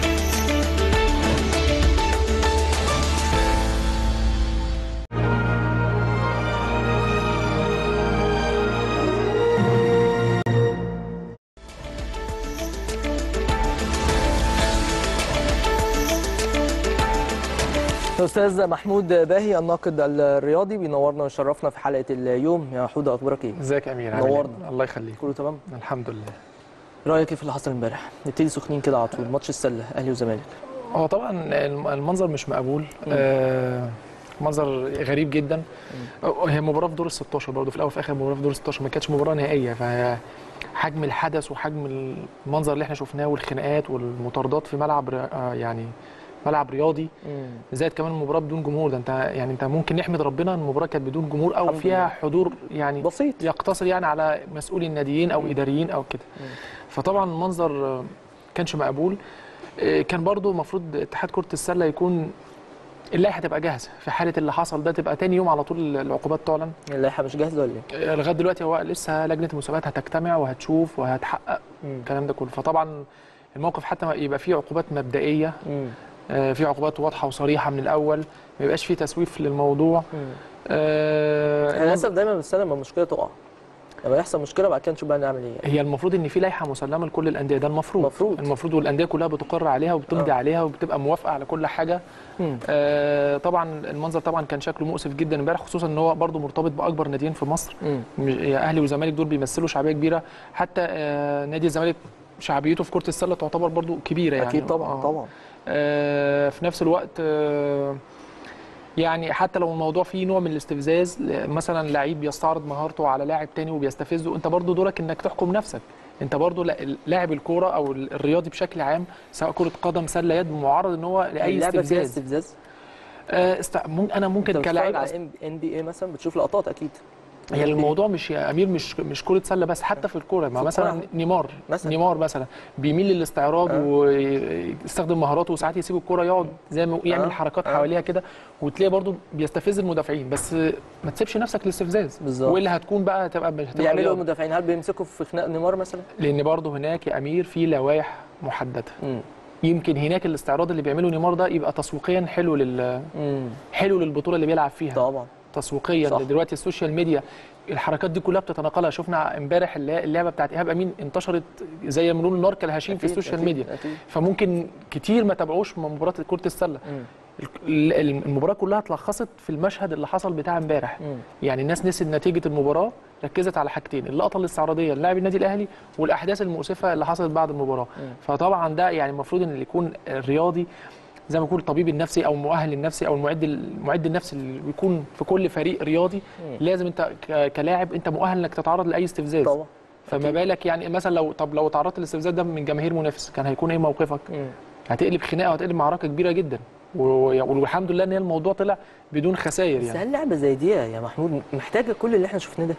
استاذ محمود باهي الناقد الرياضي بينورنا ويشرفنا في حلقه اليوم يا حوده اخبارك ايه؟ ازيك يا امير عامل إيه؟ نورنا. الله يخليك كله تمام؟ الحمد لله رايك ايه في اللي حصل امبارح؟ نبتدي سخنين كده على طول ماتش السله اهلي وزمالك هو طبعا الم- المنظر مش مقبول آه منظر غريب جدا هي مباراه في دور ال 16 برضه في الاول وفي الاخر مباراه في دور ال 16 ما كانتش مباراه نهائيه فحجم الحدث وحجم المنظر اللي احنا شفناه والخناقات والمطاردات في ملعب ر- آه يعني ملعب رياضي زائد كمان المباراه بدون جمهور ده انت يعني انت ممكن نحمد ربنا ان المباراه كانت بدون جمهور او الحمد فيها لله. حضور يعني بسيط يقتصر يعني على مسؤولي الناديين او اداريين او كده فطبعا المنظر آه، كانش مقبول آه، كان برضو المفروض اتحاد كره السله يكون اللائحه تبقى جاهزه في حاله اللي حصل ده تبقى تاني يوم على طول العقوبات تعلن اللائحه مش جاهزه ولا ايه؟ آه، لغايه دلوقتي هو لسه لجنه المسابقات هتجتمع وهتشوف وهتحقق الكلام ده كله فطبعا الموقف حتى ما يبقى فيه عقوبات مبدئيه مم. آه، في عقوبات واضحه وصريحه من الاول ما يبقاش فيه تسويف للموضوع مم. آه، للاسف دايما بنستنى لما المشكله تقع لما يحصل مشكله بعد كده نشوف بقى نعمل ايه هي المفروض ان في لائحه مسلمه لكل الانديه ده المفروض المفروض. المفروض والانديه كلها بتقر عليها وبتمضي آه. عليها وبتبقى موافقه على كل حاجه مم. آه طبعا المنظر طبعا كان شكله مؤسف جدا امبارح خصوصا ان هو برضه مرتبط باكبر ناديين في مصر مم. مش- يا اهلي والزمالك دول بيمثلوا شعبيه كبيره حتى آه نادي الزمالك شعبيته في كره السله تعتبر برضو كبيره يعني اكيد طبعا آه. طبعا آه في نفس الوقت آه يعني حتى لو الموضوع فيه نوع من الاستفزاز ل- مثلا لعيب بيستعرض مهارته على لاعب تاني وبيستفزه انت برضو دورك انك تحكم نفسك انت برضو لا- لاعب الكوره او ال- الرياضي بشكل عام سواء كره قدم سله يد معرض ان هو لاي اللعبه فيها استفزاز استفزاز آه است... مم- انا انت ممكن بتتفرج كلاعب على ان بي اي مثلا بتشوف لقطات اكيد هي الموضوع مش يا امير مش مش كره سله بس حتى في الكوره ما في مثلا الكورة. نيمار مثلا. نيمار مثلا بيميل للاستعراض آه. ويستخدم مهاراته وساعات يسيب الكوره يقعد زي ما يعمل آه. حركات آه. حواليها كده وتلاقي برضو بيستفز المدافعين بس ما تسيبش نفسك للاستفزاز بالظبط. والا هتكون بقى هتبقى مش هتبقى بيعملوا رياضة. المدافعين هل بيمسكوا في خناق نيمار مثلا؟ لان برضو هناك يا امير في لوائح محدده مم. يمكن هناك الاستعراض اللي بيعمله نيمار ده يبقى تسويقيا حلو لل مم. حلو للبطوله اللي بيلعب فيها طبعا تسويقيا صح. دلوقتي السوشيال ميديا الحركات دي كلها بتتناقلها شفنا امبارح اللي- اللعبه بتاعت ايهاب امين انتشرت زي ما بنقول نار كالهشيم في أكيد، السوشيال أكيد، ميديا اكيد فممكن كتير ما تابعوش من مباراه كره السله مم. ال- ال- المباراه كلها اتلخصت في المشهد اللي حصل بتاع امبارح مم. يعني الناس نسيت نتيجه المباراه ركزت على حاجتين اللقطه الاستعراضيه للاعب النادي الاهلي والاحداث المؤسفه اللي حصلت بعد المباراه مم. فطبعا ده يعني المفروض ان اللي يكون الرياضي زي ما يكون الطبيب النفسي او المؤهل النفسي او المعد المعد النفسي اللي بيكون في كل فريق رياضي مم. لازم انت ك- كلاعب انت مؤهل انك تتعرض لاي استفزاز طبعا فما أكيد. بالك يعني مثلا لو طب لو تعرضت للاستفزاز ده من جماهير منافس كان هيكون ايه موقفك مم. هتقلب خناقه وهتقلب معركه كبيره جدا و- والحمد لله ان هي الموضوع طلع بدون خسائر بس يعني هل لعبه زي دي يا محمود محتاجه كل اللي احنا شفناه ده؟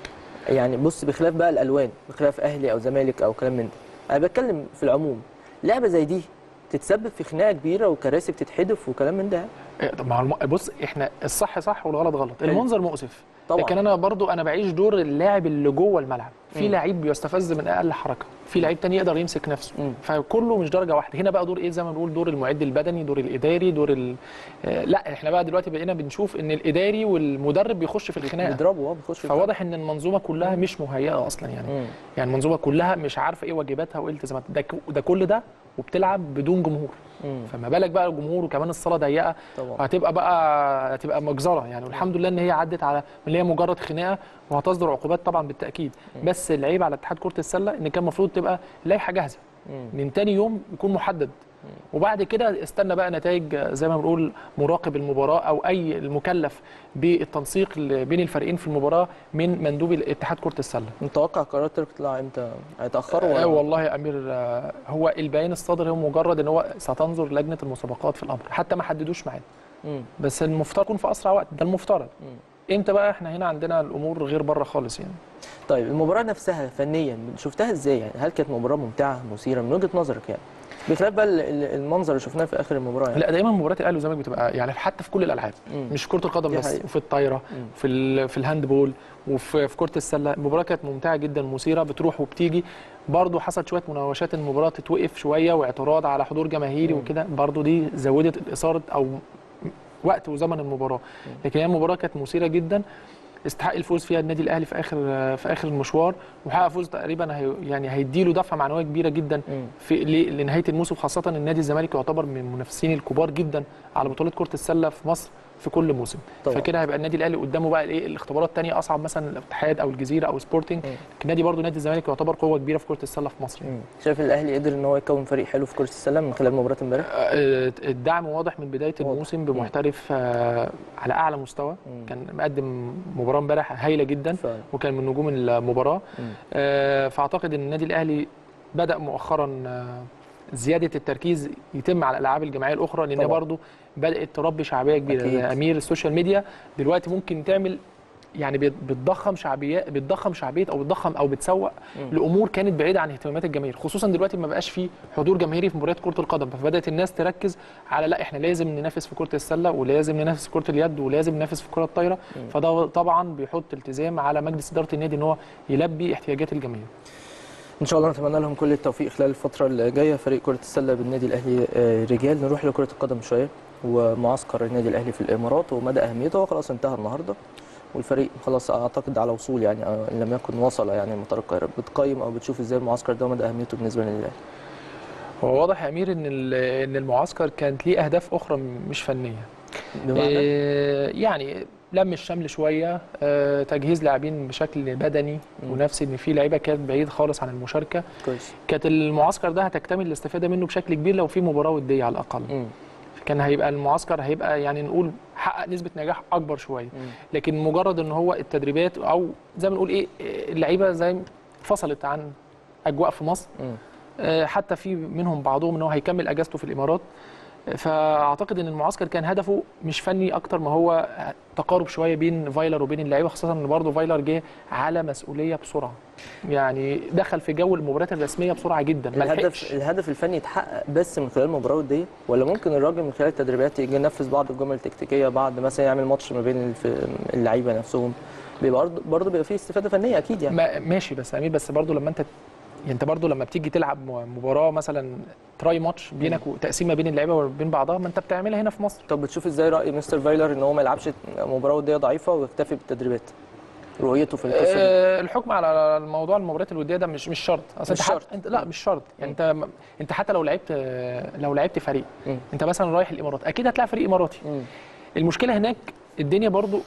يعني بص بخلاف بقى الالوان بخلاف اهلي او زمالك او كلام من ده انا بتكلم في العموم لعبه زي دي تتسبب في خناقه كبيره وكراسي بتتحدف وكلام من ده إيه، طب مع الم... بص احنا الصح صح والغلط غلط حلو. المنظر مؤسف طبعا لكن انا برضو انا بعيش دور اللاعب اللي جوه الملعب في مم. لعيب بيستفز من اقل حركه في لعيب تاني يقدر يمسك نفسه مم. فكله مش درجه واحده هنا بقى دور ايه زي ما بنقول دور المعد البدني دور الاداري دور ال... آه لا احنا بقى دلوقتي بقينا بنشوف ان الاداري والمدرب بيخش في الخناقه بيضربوا اه بيخشوا في فواضح ان المنظومه كلها مش مهيئه اصلا يعني مم. يعني المنظومه كلها مش عارفه ايه واجباتها وايه التزاماتها ده, ك- ده كل ده وبتلعب بدون جمهور مم. فما بالك بقى الجمهور وكمان الصاله ضيقه طبعا هتبقى بقى هتبقى مجزره يعني والحمد لله ان هي عدت على اللي هي مجرد خناقه وهتصدر عقوبات طبعا بالتاكيد بس العيب على اتحاد كره السله ان كان المفروض تبقى لائحه جاهزه مم. من تاني يوم يكون محدد وبعد كده استنى بقى نتائج زي ما بنقول مراقب المباراه او اي المكلف بالتنسيق ال- بين الفريقين في المباراه من مندوب اتحاد كره السله متوقع قرار ترك تطلع امتى؟ هيتاخروا ولا آه والله يا امير آه، هو البيان الصادر هو مجرد ان هو ستنظر لجنه المسابقات في الامر حتى ما حددوش ميعاد مم. بس المفترض يكون في اسرع وقت ده المفترض مم. امتى بقى احنا هنا عندنا الامور غير بره خالص يعني طيب المباراه نفسها فنيا شفتها ازاي يعني هل كانت مباراه ممتعه مثيره من وجهه نظرك يعني بخلاف بقى ال- ال- المنظر اللي شفناه في اخر المباراه يعني لا دايما مباريات الاهلي والزمالك بتبقى يعني حتى في كل الالعاب مم. مش في كره القدم دي بس حقيقة. وفي الطايره مم. في ال- في الهاندبول وفي في كره السله المباراه كانت ممتعه جدا مثيره بتروح وبتيجي برضه حصلت شويه مناوشات إن المباراه تتوقف شويه واعتراض على حضور جماهيري مم. وكده برضه دي زودت اثاره او وقت وزمن المباراه لكن هي المباراه كانت مثيره جدا استحق الفوز فيها النادي الاهلي في اخر في اخر المشوار وحقق فوز تقريبا هي يعني هيديله دفعه معنويه كبيره جدا مم. في ل- لنهايه الموسم خاصه ان النادي الزمالك يعتبر من المنافسين الكبار جدا على بطوله كره السله في مصر في كل موسم طبعا. فكده هيبقى النادي الاهلي قدامه بقى الايه الاختبارات الثانيه اصعب مثلا الاتحاد او الجزيره او سبورتنج مم. لكن النادي برضه نادي الزمالك يعتبر قوه كبيره في كره السله في مصر يعني. مم. شايف الاهلي قدر ان هو يكون فريق حلو في كره السله من خلال مباراه امبارح آه، الدعم واضح من بدايه واضح. الموسم بمحترف آه، على اعلى مستوى مم. كان مقدم مباراه امبارح هايله جدا فعلا. وكان من نجوم المباراه مم. آه، فاعتقد ان النادي الاهلي بدا مؤخرا آه، زياده التركيز يتم على الالعاب الجماعيه الاخرى لان طبعا. برضو بدات تربي شعبيه كبيره أكيد. زي امير السوشيال ميديا دلوقتي ممكن تعمل يعني بت- بتضخم شعبيه بتضخم شعبيه او بتضخم او بتسوق مم. لامور كانت بعيده عن اهتمامات الجماهير خصوصا دلوقتي ما بقاش في حضور جماهيري في مباريات كره القدم فبدات الناس تركز على لا احنا لازم ننافس في كره السله ولازم ننافس في كره اليد ولازم ننافس في كره الطايره مم. فده طبعا بيحط التزام على مجلس اداره النادي ان هو يلبي احتياجات الجماهير ان شاء الله نتمنى لهم كل التوفيق خلال الفتره اللي جايه فريق كره السله بالنادي الاهلي آه، رجال نروح لكره القدم شويه ومعسكر النادي الاهلي في الامارات ومدى اهميته هو خلاص انتهى النهارده والفريق خلاص اعتقد على وصول يعني آه، ان لم يكن وصل يعني مطار القاهره بتقيم او بتشوف ازاي المعسكر ده ومدى اهميته بالنسبه للنادي الاهلي هو واضح يا امير ان ال- ان المعسكر كانت ليه اهداف اخرى مش فنيه بمعنى إيه يعني لم الشمل شويه آه، تجهيز لاعبين بشكل بدني مم. ونفسي ان في لعيبه كانت بعيد خالص عن المشاركه كويس كانت المعسكر ده هتكتمل الاستفاده منه بشكل كبير لو في مباراه وديه على الاقل مم. كان هيبقى المعسكر هيبقى يعني نقول حقق نسبه نجاح اكبر شويه مم. لكن مجرد ان هو التدريبات او زي ما نقول ايه اللعيبه زي فصلت عن اجواء في مصر مم. آه، حتى في منهم بعضهم ان هو هيكمل اجازته في الامارات آه، فاعتقد ان المعسكر كان هدفه مش فني اكتر ما هو تقارب شويه بين فايلر وبين اللعيبه خاصه ان برضه فايلر جه على مسؤوليه بسرعه يعني دخل في جو المباريات الرسميه بسرعه جدا ما الهدف لحقش الهدف الفني يتحقق بس من خلال مباراه وديه ولا ممكن الراجل من خلال التدريبات يجي ينفذ بعض الجمل التكتيكيه بعد مثلا يعمل ماتش ما بين الف- اللعيبه نفسهم بيبقى برضه- برضه بيبقى فيه استفاده فنيه اكيد يعني ما ماشي بس امير بس برضو لما انت يعني انت برضو لما بتيجي تلعب م- مباراه مثلا تراي ماتش بينك وتقسيمه بين اللعيبه وبين بعضها ما انت بتعملها هنا في مصر طب بتشوف ازاي راي مستر فايلر ان هو ما يلعبش مباراه وديه ضعيفه ويكتفي بالتدريبات رؤيته في القصه دي آه، الحكم على الموضوع المباريات الوديه ده مش مش شرط اصل مش انت حت- شرط. انت لا مش شرط يعني انت انت حتى لو لعبت آه، لو لعبت فريق مم. انت مثلا رايح الامارات اكيد هتلاعب فريق اماراتي مم. المشكله هناك الدنيا برضو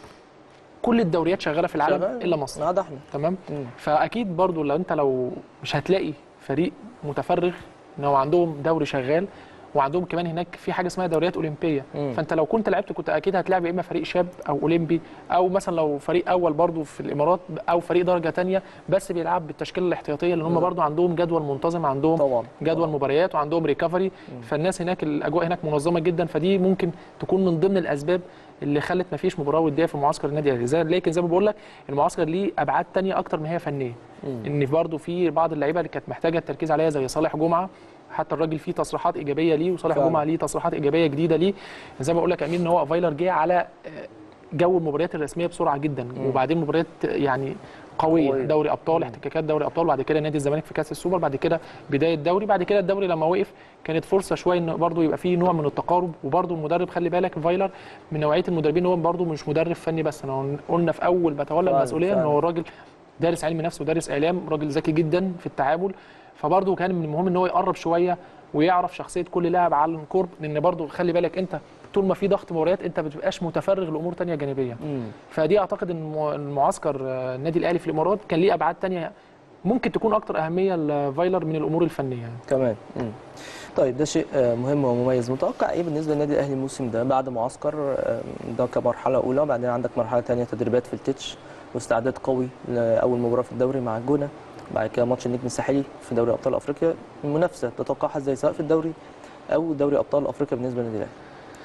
كل الدوريات شغاله في العالم شغال. الا مصر ما عدا احنا تمام مم. فاكيد برضو لو انت لو مش هتلاقي فريق متفرغ ان هو عندهم دوري شغال وعندهم كمان هناك في حاجه اسمها دوريات اولمبيه مم. فانت لو كنت لعبت كنت اكيد هتلاعب يا اما فريق شاب او اولمبي او مثلا لو فريق اول برضو في الامارات او فريق درجه تانية بس بيلعب بالتشكيله الاحتياطيه لان هم مم. برضو عندهم جدول منتظم عندهم طبعا جدول مباريات وعندهم ريكفري فالناس هناك الاجواء هناك منظمه جدا فدي ممكن تكون من ضمن الاسباب اللي خلت ما فيش مباراه وديه في معسكر النادي الاهلي زي لكن زي ما بقول لك المعسكر ليه ابعاد تانية اكتر ما هي فنيه مم. ان برضه في بعض اللعيبه اللي كانت محتاجه التركيز عليها زي صالح جمعه حتى الراجل فيه تصريحات ايجابيه ليه وصالح فعلا. جمعه ليه تصريحات ايجابيه جديده ليه زي ما بقول لك يا امين ان هو فايلر جه على آه، جو المباريات الرسميه بسرعه جدا وبعدين مباريات يعني قويه قوية. دوري ابطال احتكاكات دوري ابطال بعد كده نادي الزمالك في كاس السوبر بعد كده بدايه دوري بعد كده الدوري لما وقف كانت فرصه شويه ان برضه يبقى فيه نوع من التقارب وبرضه المدرب خلي بالك فايلر من نوعيه المدربين هو برضه مش مدرب فني بس انا قلنا في اول ما تولى فعلا، المسؤوليه ان فعلا. هو الراجل دارس علم نفس ودارس اعلام راجل ذكي جدا في التعامل فبرضه كان من المهم ان هو يقرب شويه ويعرف شخصيه كل لاعب على القرب لان برضه خلي بالك انت طول ما في ضغط مباريات انت ما بتبقاش متفرغ لامور تانية جانبيه مم. فدي اعتقد ان الم- المعسكر آه، النادي الاهلي في الامارات كان ليه ابعاد تانية ممكن تكون اكتر اهميه لفايلر من الامور الفنيه يعني. كمان مم. طيب ده شيء آه، مهم ومميز متوقع ايه بالنسبه للنادي الاهلي الموسم ده بعد معسكر آه، ده كمرحله اولى وبعدين عندك مرحله ثانيه تدريبات في التتش واستعداد قوي لاول مباراه في الدوري مع الجونه بعد كده ماتش النجم الساحلي في دوري ابطال افريقيا المنافسه تتوقعها ازاي سواء في الدوري او دوري ابطال افريقيا بالنسبه للنادي الاهلي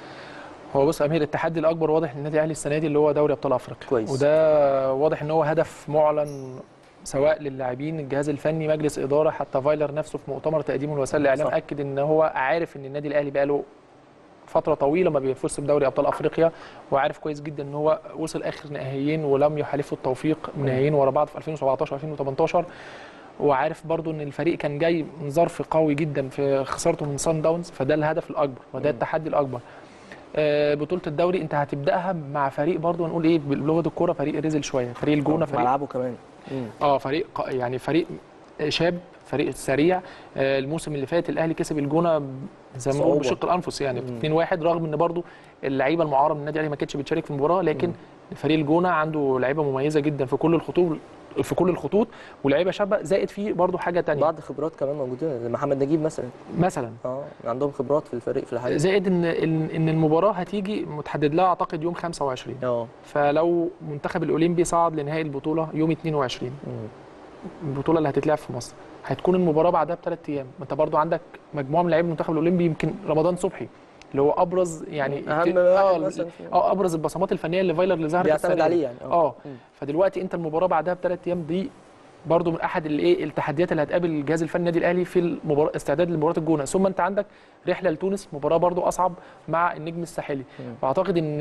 هو بص يا امير التحدي الاكبر واضح للنادي الاهلي السنه دي اللي هو دوري ابطال افريقيا كويس. وده واضح ان هو هدف معلن سواء للاعبين الجهاز الفني مجلس اداره حتى فايلر نفسه في مؤتمر تقديمه لوسائل الاعلام صح. اكد ان هو عارف ان النادي الاهلي بقاله فتره طويله ما بيفوزش بدوري ابطال افريقيا وعارف كويس جدا ان هو وصل اخر نهائيين ولم يحالفه التوفيق من نهائيين ورا بعض في 2017 2018 وعارف برضو ان الفريق كان جاي من ظرف قوي جدا في خسارته من سان داونز فده الهدف الاكبر وده التحدي الاكبر آه، بطوله الدوري انت هتبداها مع فريق برضو نقول ايه بلغه الكوره فريق رزل شويه فريق الجونه فريق ملعبه كمان مم. اه فريق ق- يعني فريق شاب فريق سريع آه، الموسم اللي فات الاهلي كسب الجونه ب- زي ما بنقول صعوبة. بشق الانفس يعني مم. 2-1 رغم ان برضو اللعيبه المعاره من النادي الاهلي ما كانتش بتشارك في المباراه لكن فريق الجونه عنده لعيبه مميزه جدا في كل الخطوط في كل الخطوط ولعيبه شابه زائد فيه برضو حاجه تانية بعض خبرات كمان موجودين زي محمد نجيب مثلا مثلا اه عندهم خبرات في الفريق في الحقيقه زائد ان ان إن المباراه هتيجي متحدد لها اعتقد يوم 25 اه فلو منتخب الاولمبي صعد لنهائي البطوله يوم 22 مم. البطوله اللي هتتلعب في مصر هتكون المباراه بعدها بثلاث ايام ما انت برضو عندك مجموعه من لعيبه المنتخب الاولمبي يمكن رمضان صبحي اللي هو ابرز يعني أهم اه واحد مثلاً في- اه ابرز البصمات الفنيه اللي فايلر اللي ظهرت بيعتمد السنة دي. عليه يعني اه مم. فدلوقتي انت المباراه بعدها بثلاث ايام دي برضو من احد الايه التحديات اللي هتقابل الجهاز الفني النادي الاهلي في المباراه استعداد لمباراه الجونه ثم انت عندك رحله لتونس مباراه برضو اصعب مع النجم الساحلي مم. فاعتقد ان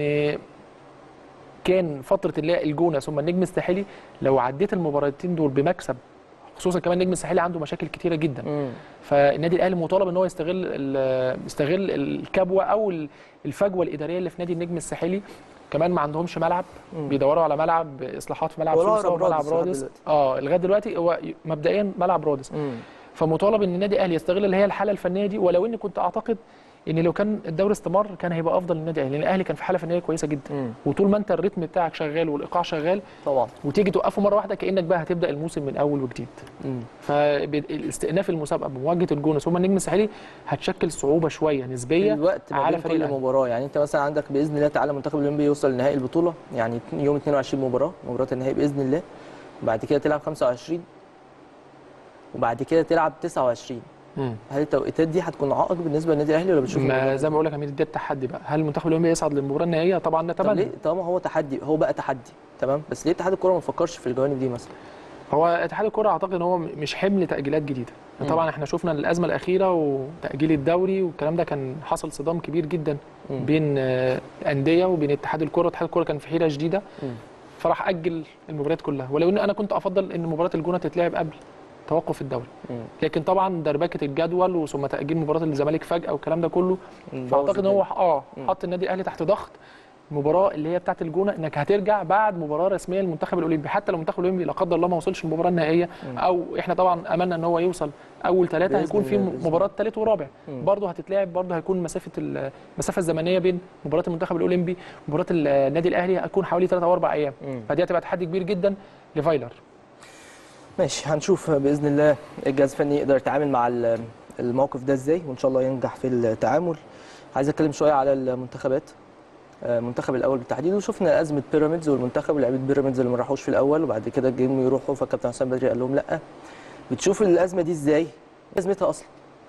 كان فتره اللي هي الجونه ثم النجم الساحلي لو عديت المباراتين دول بمكسب خصوصا كمان النجم الساحلي عنده مشاكل كتيره جدا مم. فالنادي الاهلي مطالب ان هو يستغل ال- يستغل الكبوه او ال- الفجوه الاداريه اللي في نادي النجم الساحلي كمان ما عندهمش ملعب مم. بيدوروا على ملعب اصلاحات في ملعب ولا سوسه أقرب وملعب رادس لغاية رادس دلوقتي. اه لغايه دلوقتي هو ي- مبدئيا ملعب رادس مم. فمطالب ان النادي الاهلي يستغل اللي هي الحاله الفنيه دي ولو اني كنت اعتقد ان لو كان الدوري استمر كان هيبقى افضل للنادي الاهلي لان الاهلي كان في حاله فنيه كويسه جدا مم. وطول ما انت الريتم بتاعك شغال والايقاع شغال طبعا وتيجي توقفه مره واحده كانك بقى هتبدا الموسم من اول وجديد مم. فاستئناف المسابقه بمواجهه الجونه ثم النجم الساحلي هتشكل صعوبه شويه نسبيه الوقت ما على بين فريق كل الأهلي. مباراه يعني انت مثلا عندك باذن الله تعالى المنتخب الاولمبي يوصل لنهائي البطوله يعني يوم 22 مباراه مباراه النهائي باذن الله وبعد كده تلعب 25 وبعد كده تلعب 29 مم. هل التوقيتات دي هتكون عائق بالنسبه للنادي الاهلي ولا بتشوف ما الموضوع زي ما بقول لك يا امير ده التحدي بقى هل المنتخب الاولمبي يصعد للمباراه النهائيه طبعا طب ليه نتمنى طالما هو تحدي هو بقى تحدي تمام بس ليه اتحاد الكوره ما فكرش في الجوانب دي مثلا هو اتحاد الكره اعتقد ان هو مش حمل تاجيلات جديده مم. طبعا احنا شفنا الازمه الاخيره وتاجيل الدوري والكلام ده كان حصل صدام كبير جدا مم. بين آه، الانديه وبين اتحاد الكره اتحاد الكره كان في حيره شديده مم. فراح اجل المباريات كلها ولو ان انا كنت افضل ان مباراه الجونه تتلعب قبل توقف الدوري مم. لكن طبعا دربكه الجدول وثم تاجيل مباراه الزمالك فجاه والكلام ده كله مم. فاعتقد ان هو اه مم. حط النادي الاهلي تحت ضغط المباراه اللي هي بتاعه الجونه انك هترجع بعد مباراه رسميه للمنتخب الاولمبي حتى لو المنتخب الاولمبي لا قدر الله ما وصلش المباراه النهائيه مم. او احنا طبعا املنا ان هو يوصل اول ثلاثه بإذن هيكون في الله، بإذن مباراه ثالث ورابع مم. برضه هتتلعب برضه هيكون مسافه ال- المسافه الزمنيه بين مباراه المنتخب الاولمبي ومباراه النادي الاهلي هتكون حوالي ثلاثة او اربع ايام مم. فدي هتبقى تحدي كبير جدا لفايلر ماشي هنشوف باذن الله الجهاز الفني يقدر يتعامل مع ال- الموقف ده ازاي وان شاء الله ينجح في التعامل عايز اتكلم شويه على المنتخبات آه، المنتخب الاول بالتحديد وشفنا ازمه بيراميدز والمنتخب ولاعيبه بيراميدز اللي ما راحوش في الاول وبعد كده جم يروحوا فكابتن حسام بدري قال لهم لا بتشوف الازمه دي ازاي إيه ازمتها اصلا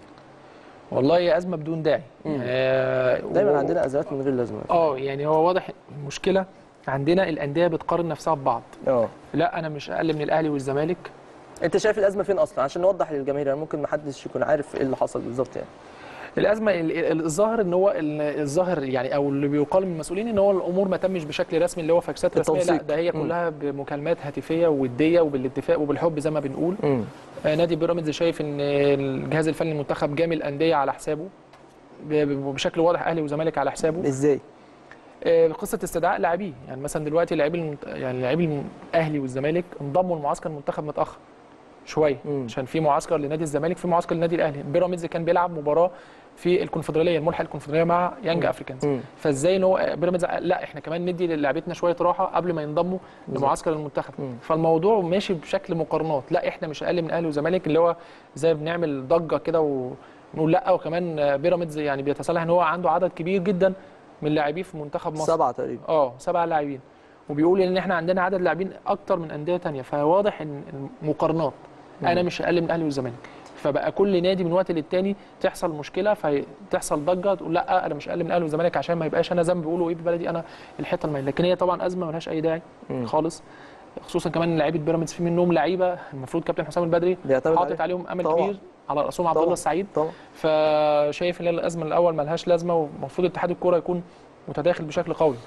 والله هي ازمه بدون داعي مم. آه دايما و- عندنا ازمات من غير لازمه اه يعني هو واضح المشكله عندنا الانديه بتقارن نفسها ببعض اه لا انا مش اقل من الاهلي والزمالك انت شايف الازمه فين اصلا عشان نوضح للجماهير يعني ممكن ما حدش يكون عارف ايه اللي حصل بالظبط يعني الازمه ال- ال- الظاهر ان هو ال- الظاهر يعني او اللي بيقال من المسؤولين ان هو الامور ما تمش بشكل رسمي اللي هو فاكسات رسميه لا التوثيق. ده هي مم. كلها بمكالمات هاتفيه ووديه وبالاتفاق وبالحب زي ما بنقول امم آه، نادي بيراميدز شايف ان الجهاز الفني المنتخب جامل الانديه على حسابه ب- ب- بشكل واضح اهلي وزمالك على حسابه ازاي آه، قصه استدعاء لاعبيه يعني مثلا دلوقتي لاعبي المنت... يعني لاعبي الاهلي والزمالك انضموا لمعسكر المنتخب متاخر شويه مم. عشان في معسكر لنادي الزمالك في معسكر لنادي الاهلي بيراميدز كان بيلعب مباراه في الكونفدراليه الملحق الكونفدراليه مع يانج مم. افريكانز مم. فازاي ان هو بيراميدز قال لا احنا كمان ندي للاعبتنا شويه راحه قبل ما ينضموا بالظبط. لمعسكر المنتخب مم. فالموضوع ماشي بشكل مقارنات لا احنا مش اقل من اهلي وزمالك اللي هو زي بنعمل ضجه كده ونقول لا وكمان بيراميدز يعني بيتسلح ان هو عنده عدد كبير جدا من لاعبيه في منتخب مصر سبعه تقريبا اه سبع لاعبين وبيقول ان احنا عندنا عدد لاعبين اكتر من انديه تانية فواضح ان المقارنات انا مش اقل من الاهلي والزمالك فبقى كل نادي من وقت للتاني تحصل مشكله فتحصل ضجه تقول لا انا مش اقل من الاهلي والزمالك عشان ما يبقاش انا ذنب بيقولوا ايه ببلدي انا الحته الميله لكن هي طبعا ازمه ملهاش اي داعي مم. خالص خصوصا كمان لعيبه بيراميدز في منهم لعيبه المفروض كابتن حسام البدري بيعتمد حاطط عليه. عليهم امل طبعاً. كبير على راسهم عبد طبعاً. الله السعيد طبعا فشايف ان الازمه الاول ملهاش لازمه ومفروض اتحاد الكوره يكون متداخل بشكل قوي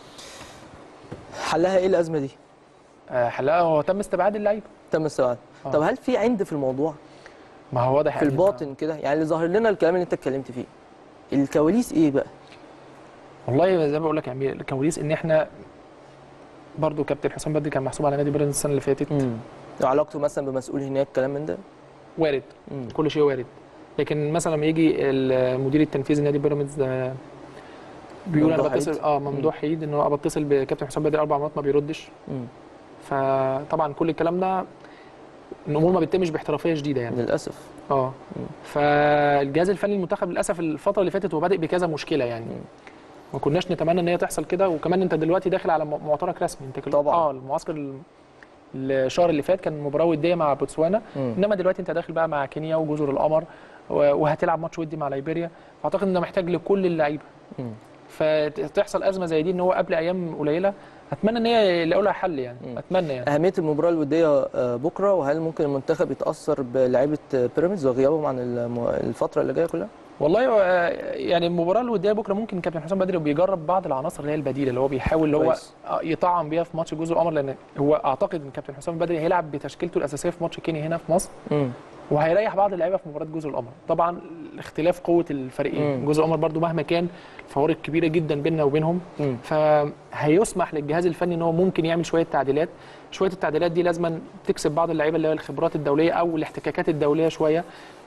حلها ايه الازمه دي آه، حلها هو تم استبعاد اللعيبه تم السؤال آه. طب هل في عند في الموضوع ما هو واضح في إن- الباطن كده يعني اللي ظاهر لنا الكلام اللي انت اتكلمت فيه الكواليس ايه بقى والله زي ما بقول لك يا امير الكواليس ان احنا برضو كابتن حسام بدري كان محسوب على نادي بيراميدز السنه اللي فاتت علاقته مثلا بمسؤول هناك كلام من ده وارد مم. كل شيء وارد لكن مثلا لما يجي المدير التنفيذي لنادي بيراميدز آه، بيقول انا ممدوح بتصل عيد. اه ممدوح عيد ان هو بتصل بكابتن حسام بدري اربع مرات ما بيردش مم. فطبعا كل الكلام ده الامور ما بتتمش باحترافيه شديده يعني للاسف اه فالجهاز الفني المنتخب للاسف الفتره اللي فاتت هو بادئ بكذا مشكله يعني ما كناش نتمنى ان هي تحصل كده وكمان انت دلوقتي داخل على م- معترك رسمي انت كل- طبعاً. اه المعسكر ال- الشهر اللي فات كان مباراه وديه مع بوتسوانا مم. انما دلوقتي انت داخل بقى مع كينيا وجزر القمر و- وهتلعب ماتش ودي مع ليبيريا فاعتقد ان ده محتاج لكل اللعيبه مم. فتحصل ازمه زي دي ان هو قبل ايام قليله اتمنى ان هي يلاقوا لها حل يعني مم. اتمنى يعني اهميه المباراه الوديه آه، بكره وهل ممكن المنتخب يتاثر بلعيبه آه، بيراميدز وغيابهم عن الم- الفتره اللي جايه كلها والله هو، آه، يعني المباراه الوديه بكره ممكن كابتن حسام بدري بيجرب بعض العناصر اللي هي البديله اللي هو بيحاول اللي هو كويس. آه، يطعم بيها في ماتش جزر القمر لان هو اعتقد ان كابتن حسام بدري هيلعب بتشكيلته الاساسيه في ماتش كينيا هنا في مصر مم. وهيريح بعض اللعيبه في مباراه جزر القمر طبعا اختلاف قوه الفريقين مم. جزر القمر برضو مهما كان الفوارق كبيره جدا بيننا وبينهم مم. فهيسمح للجهاز الفني ان هو ممكن يعمل شويه تعديلات شويه التعديلات دي لازما تكسب بعض اللعيبه اللي هي الخبرات الدوليه او الاحتكاكات الدوليه شويه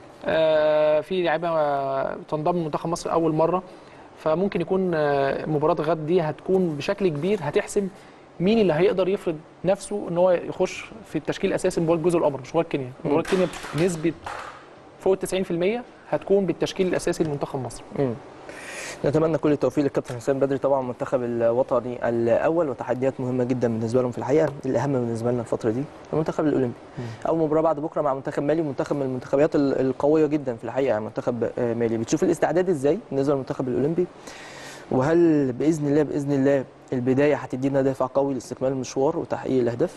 آه، في لعيبه آه، تنضم لمنتخب مصر اول مره فممكن يكون آه، مباراه غد دي هتكون بشكل كبير هتحسم مين اللي هيقدر يفرض نفسه ان هو يخش في التشكيل الاساسي مباراه جزر القمر مش مباراه كينيا مباراه كينيا بنسبه فوق ال 90% هتكون بالتشكيل الاساسي لمنتخب مصر مم. نتمنى كل التوفيق للكابتن حسام بدري طبعا المنتخب الوطني الاول وتحديات مهمه جدا بالنسبه لهم في الحقيقه الاهم بالنسبه لنا الفتره دي المنتخب الاولمبي اول مباراه بعد بكره مع منتخب مالي منتخب من المنتخبات ال- القويه جدا في الحقيقه يعني منتخب آه، مالي بتشوف الاستعداد ازاي بالنسبه للمنتخب الاولمبي وهل باذن الله باذن الله البدايه هتدينا دافع قوي لاستكمال المشوار وتحقيق الاهداف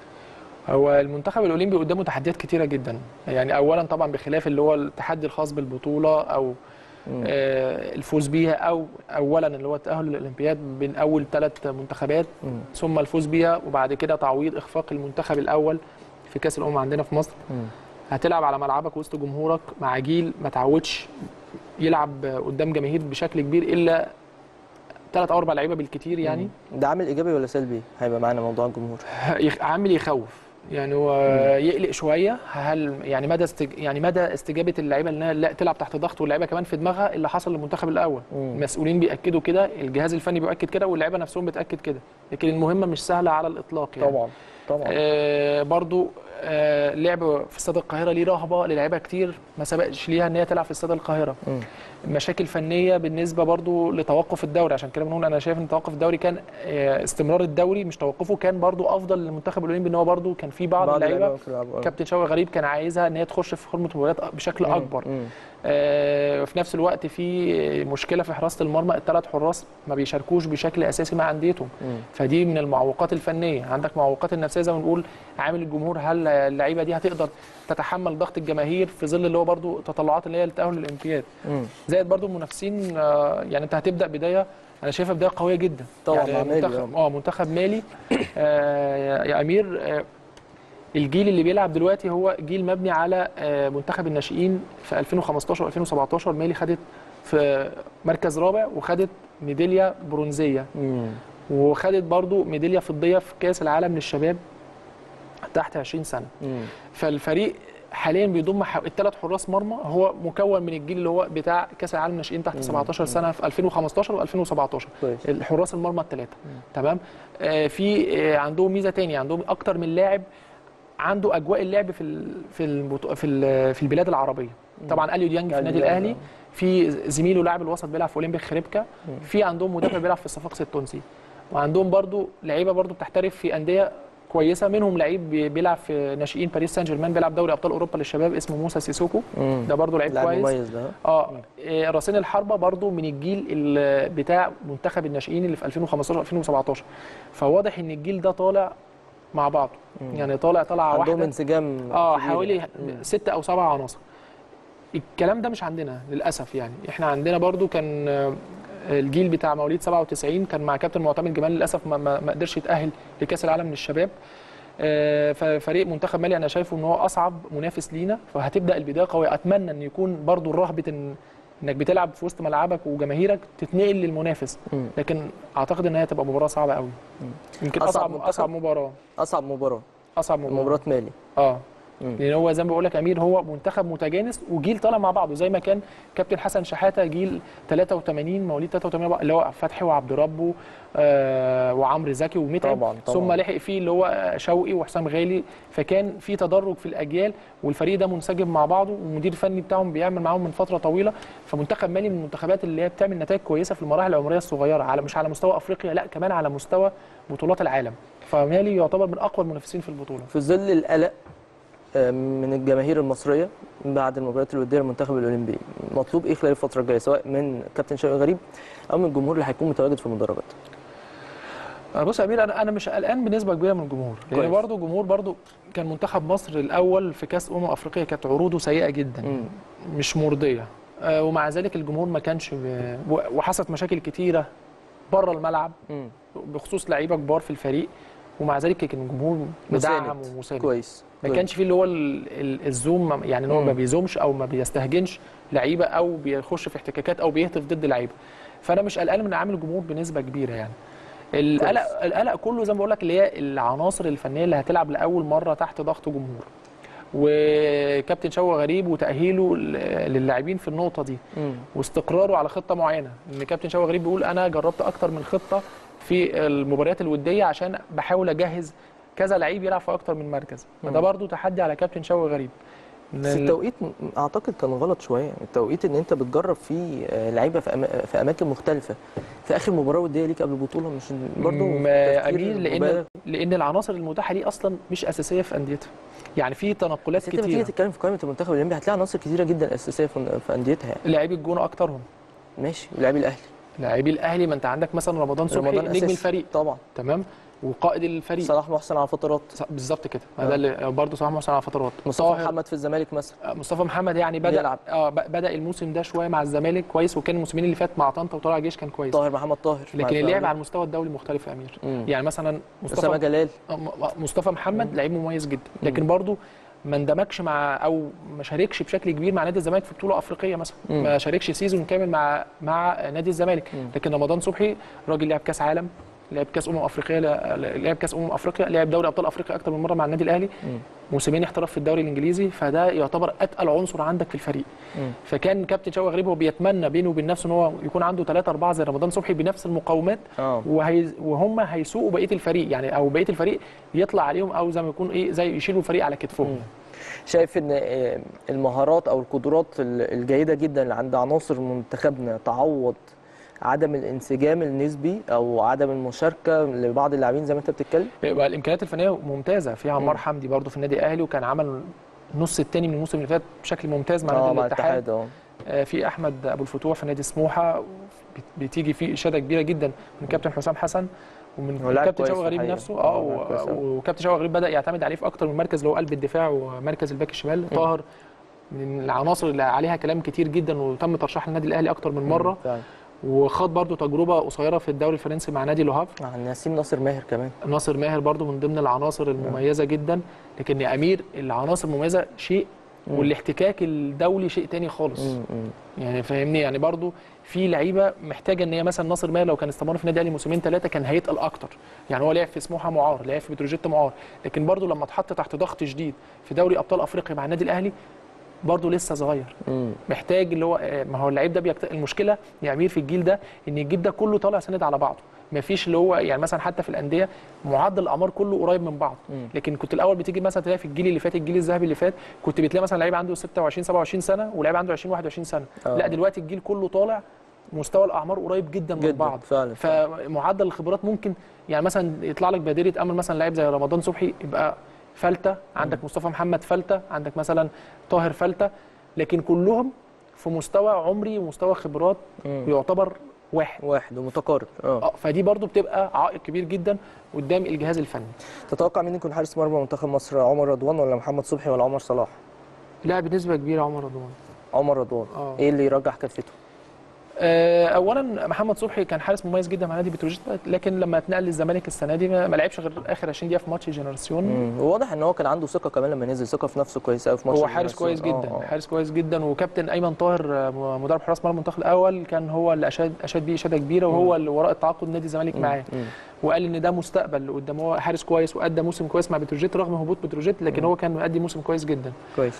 هو المنتخب الاولمبي قدامه تحديات كتيره جدا يعني اولا طبعا بخلاف اللي هو التحدي الخاص بالبطوله او مم. آه، الفوز بيها او اولا اللي هو التاهل للاولمبياد بين اول ثلاث منتخبات مم. ثم الفوز بيها وبعد كده تعويض اخفاق المنتخب الاول في كاس الامم عندنا في مصر مم. هتلعب على ملعبك وسط جمهورك مع جيل ما تعودش يلعب قدام جماهير بشكل كبير الا ثلاث او اربع لعيبه بالكتير يعني ده عامل ايجابي ولا سلبي هيبقى معانا موضوع الجمهور يخ- عامل يخوف يعني هو يقلق شويه هل يعني مدى استج... يعني مدى استجابه اللعيبه انها لا تلعب تحت ضغط واللعيبه كمان في دماغها اللي حصل للمنتخب الاول مم. المسؤولين بياكدوا كده الجهاز الفني بيؤكد كده واللعيبه نفسهم بتاكد كده لكن المهمه مش سهله على الاطلاق يعني طبعا طبعا آه برضو آه لعب في استاد القاهره ليه رهبه للعيبه كتير ما سبقش ليها ان هي تلعب في استاد القاهره مم. مشاكل فنيه بالنسبه برضو لتوقف الدوري عشان كده بنقول انا شايف ان توقف الدوري كان آه، استمرار الدوري مش توقفه كان برضو افضل للمنتخب الاولمبي ان هو برضو كان في بعض اللعيبه ممكن يلعبوا. كابتن شوقي غريب كان عايزها ان هي تخش في خرمه المباريات بشكل مم. اكبر مم. آه، في نفس الوقت في مشكله في حراسه المرمى الثلاث حراس ما بيشاركوش بشكل اساسي مع انديتهم مم. فدي من المعوقات الفنيه عندك معوقات النفسيه زي ما بنقول عامل الجمهور هل اللعيبه دي هتقدر تتحمل ضغط الجماهير في ظل اللي هو برضو تطلعات اللي هي التاهل للاولمبياد مم. زائد برضو المنافسين آه، يعني انت هتبدا بدايه انا شايفها بدايه قويه جدا طبعا مع يعني مالي، منتخب اه منتخب مالي آه يا- يا امير آه الجيل اللي بيلعب دلوقتي هو جيل مبني على آه منتخب الناشئين في 2015 و2017 مالي خدت في مركز رابع وخدت ميداليه برونزيه مم. وخدت برضو ميداليه فضيه في كاس العالم للشباب تحت 20 سنه مم. فالفريق حاليا بيضم الثلاث حراس مرمى هو مكون من الجيل اللي هو بتاع كاس العالم الناشئين تحت 17 سنه في 2015 و2017 كويس الحراس المرمى الثلاثه تمام آه في آه عندهم ميزه تانية عندهم اكتر من لاعب عنده اجواء اللعب في ال في البطو في ال في البلاد العربيه طبعا اليو ديانج في أليو النادي ديانج، الاهلي آه. في زميله لاعب الوسط بيلعب في اولمبيك خريبكا في عندهم مدافع بيلعب في الصفاقسي التونسي وعندهم برضو لعيبه برضو بتحترف في انديه كويسه منهم لعيب بي- بيلعب في ناشئين باريس سان جيرمان بيلعب دوري ابطال اوروبا للشباب اسمه موسى سيسوكو مم. ده برضو لعيب لاعب كويس مميز ده اه إيه، راسين الحربه برضو من الجيل ال- بتاع منتخب الناشئين اللي في 2015 2017 فواضح ان الجيل ده طالع مع بعضه يعني طالع طالعه عندهم واحده انسجام اه كبير حوالي يعني. مم. ست او سبع عناصر الكلام ده مش عندنا للاسف يعني احنا عندنا برضو كان آه، الجيل بتاع مواليد 97 كان مع كابتن معتمد جمال للاسف ما, ما ما قدرش يتاهل لكاس العالم للشباب آه، ففريق منتخب مالي انا شايفه ان هو اصعب منافس لينا فهتبدا البدايه قويه اتمنى ان يكون برضو الرهبه إن انك بتلعب في وسط ملعبك وجماهيرك تتنقل للمنافس مم. لكن اعتقد ان هي تبقى مباراه صعبه قوي يمكن أصعب اصعب منتخب؟ اصعب مباراه اصعب مباراه اصعب مباراه مباراه مالي اه مم. لان هو زي ما بقول لك امير هو منتخب متجانس وجيل طالع مع بعضه زي ما كان كابتن حسن شحاته جيل 83 مواليد 83 اللي هو فتحي وعبد ربه آه وعمرو زكي ومتعب طبعاً، طبعاً. ثم لحق فيه اللي هو شوقي وحسام غالي فكان في تدرج في الاجيال والفريق ده منسجم مع بعضه والمدير الفني بتاعهم بيعمل معاهم من فتره طويله فمنتخب مالي من المنتخبات اللي هي بتعمل نتائج كويسه في المراحل العمريه الصغيره على مش على مستوى افريقيا لا كمان على مستوى بطولات العالم فمالي يعتبر من اقوى المنافسين في البطوله في ظل القلق آه، من الجماهير المصريه بعد المباريات الوديه للمنتخب الاولمبي مطلوب ايه خلال الفتره الجايه سواء من كابتن شوقي غريب او من الجمهور اللي هيكون متواجد في المدرجات آه، بص يا امير انا انا مش قلقان بنسبه كبيره من الجمهور لان كويس. برضه الجمهور برضه كان منتخب مصر الاول في كاس امم افريقيا كانت عروضه سيئه جدا مم. مش مرضيه آه، ومع ذلك الجمهور ما كانش ب... و- وحصلت مشاكل كتيره بره الملعب مم. بخصوص لعيبه كبار في الفريق ومع ذلك كان الجمهور مدعم مساند. ومساند كويس ما كويس. كانش فيه اللي هو ال- ال- الزوم يعني ان هو مم. ما بيزومش او ما بيستهجنش لعيبه او بيخش في احتكاكات او بيهتف ضد لعيبه فانا مش قلقان من عامل الجمهور بنسبه كبيره يعني القلق القلق كله زي ما بقول لك اللي هي العناصر الفنيه اللي هتلعب لاول مره تحت ضغط جمهور وكابتن شوقي غريب وتاهيله ل- للاعبين في النقطه دي مم. واستقراره على خطه معينه ان كابتن شوقي غريب بيقول انا جربت اكتر من خطه في المباريات الوديه عشان بحاول اجهز كذا لعيب يلعب في اكتر من مركز فده مم. برضو تحدي على كابتن شوقي غريب إن بس ال- التوقيت م- اعتقد كان غلط شويه التوقيت ان انت بتجرب فيه آه، لعيبه في, أما... في اماكن مختلفه في اخر مباراه وديه ليك قبل البطوله مش برضه ما تفكير امير لان مبالغ. لان العناصر المتاحه دي اصلا مش اساسيه في انديتها يعني في تنقلات بس انت لما تيجي كتير تتكلم في قائمه المنتخب الاولمبي هتلاقي عناصر كتيره جدا اساسيه في في انديتها يعني لاعبي الجونه اكترهم ماشي ولاعبي الاهلي لاعبي الاهلي ما انت عندك مثلا رمضان صبحي رمضان نجم أساسي. الفريق طبعا تمام وقائد الفريق صلاح محسن على فترات ص- بالظبط كده ما آه. ده اللي برضه صلاح محسن على فترات مصطفى طاهر- محمد في الزمالك مثلا آه، مصطفى محمد يعني بدا بيلعب. اه ب- بدا الموسم ده شويه مع الزمالك كويس وكان الموسمين اللي فات مع طنطا وطلع جيش كان كويس طاهر محمد طاهر مع لكن اللعب الفراولة. على المستوى الدولي مختلف يا امير مم. يعني مثلا اسامه مصطفى جلال آه، م- م- مصطفى محمد لعيب مميز جدا لكن برضه ما اندمجش مع او ما شاركش بشكل كبير مع نادي الزمالك في بطوله افريقيه مثلا مم. ما شاركش سيزون كامل مع مع نادي الزمالك مم. لكن رمضان صبحي راجل لعب كاس عالم لعب كاس امم افريقيا لعب كاس امم افريقيا لعب دوري ابطال افريقيا اكتر من مره مع النادي الاهلي مم. موسمين احترف في الدوري الانجليزي فده يعتبر اتقل عنصر عندك في الفريق مم. فكان كابتن شوقي غريب هو بيتمنى بينه وبين نفسه ان هو يكون عنده ثلاثة أربعة زي رمضان صبحي بنفس المقومات اه وهي وهم هيسوقوا بقيه الفريق يعني او بقيه الفريق يطلع عليهم او زي ما يكون ايه زي يشيلوا الفريق على كتفهم شايف ان آه، المهارات او القدرات ال- الجيده جدا اللي عند عناصر منتخبنا تعوض عدم الانسجام النسبي او عدم المشاركه لبعض اللاعبين زي ما انت بتتكلم يبقى الامكانيات الفنيه ممتازه في عمار حمدي برضو في النادي الاهلي وكان عمل النص الثاني من الموسم اللي فات بشكل ممتاز مع اه نادي مع الاتحاد الاتحاد اه آه، في احمد ابو الفتوح في نادي سموحه بت- بتيجي فيه اشاده كبيره جدا من كابتن حسام حسن ومن هو لاعب كابتن كويس شوقي غريب الحقيقة. نفسه آه، اه لاعب كويس و- أوي. وكابتن شوقي غريب بدا يعتمد عليه في اكتر من مركز اللي هو قلب الدفاع ومركز الباك الشمال طاهر من العناصر اللي عليها كلام كتير جدا وتم ترشيحها للنادي الاهلي اكتر من مره فعلا. وخاض برضو تجربه قصيره في الدوري الفرنسي مع نادي لوهاف مع نسيم ناصر ماهر كمان ناصر ماهر برضو من ضمن العناصر المميزه جدا لكن يا امير العناصر المميزه شيء مم. والاحتكاك الدولي شيء تاني خالص مم، مم. يعني فاهمني يعني برضو في لعيبه محتاجه ان هي مثلا ناصر ماهر لو كان استمر في النادي الاهلي موسمين ثلاثه كان هيتقل اكتر يعني هو لعب في سموحه معار لعب في بتروجيت معار لكن برضو لما اتحط تحت ضغط شديد في دوري ابطال افريقيا مع النادي الاهلي برضه لسه صغير مم. محتاج اللي هو آه، ما هو اللعيب ده بيكت... المشكله يا امير في الجيل ده ان الجيل ده كله طالع سند على بعضه ما فيش اللي هو يعني مثلا حتى في الانديه معدل الاعمار كله قريب من بعض مم. لكن كنت الاول بتيجي مثلا تلاقي في الجيل اللي فات الجيل الذهبي اللي فات كنت بتلاقي مثلا لعيب عنده 26 27 سنه ولعيب عنده 20 21 سنه آه. لا دلوقتي الجيل كله طالع مستوى الاعمار قريب جدا من جدا بعض فعلا فمعدل الخبرات ممكن يعني مثلا يطلع لك بادره امل مثلا لعيب زي رمضان صبحي يبقى فلته عندك مصطفى محمد فلته عندك مثلا طاهر فلته لكن كلهم في مستوى عمري ومستوى خبرات مم. يعتبر واحد واحد ومتقارب اه اه فدي برضو بتبقى عائق كبير جدا قدام الجهاز الفني تتوقع مين يكون حارس مرمى منتخب مصر عمر رضوان ولا محمد صبحي ولا عمر صلاح لا بنسبه كبيره عمر رضوان عمر رضوان اه ايه اللي يرجح كفته آه، اولا محمد صبحي كان حارس مميز جدا مع نادي بتروجيت لكن لما اتنقل للزمالك السنه دي ما ما لعبش غير اخر 20 دقيقه في ماتش جنراسيون مم. وواضح ان هو كان عنده ثقه كمان لما نزل ثقه في نفسه كويسه قوي في ماتش هو حارس كويس الجنراسيون. جدا آه، آه. حارس كويس جدا وكابتن ايمن طاهر آه، مدرب حراس مرمى المنتخب الاول كان هو اللي اشاد اشاد بيه اشاده كبيره وهو اللي وراء التعاقد نادي الزمالك معاه مم. وقال ان ده مستقبل قدام هو حارس كويس وادى موسم كويس مع بتروجيت رغم هبوط بتروجيت لكن هو كان مؤدي موسم كويس جدا كويس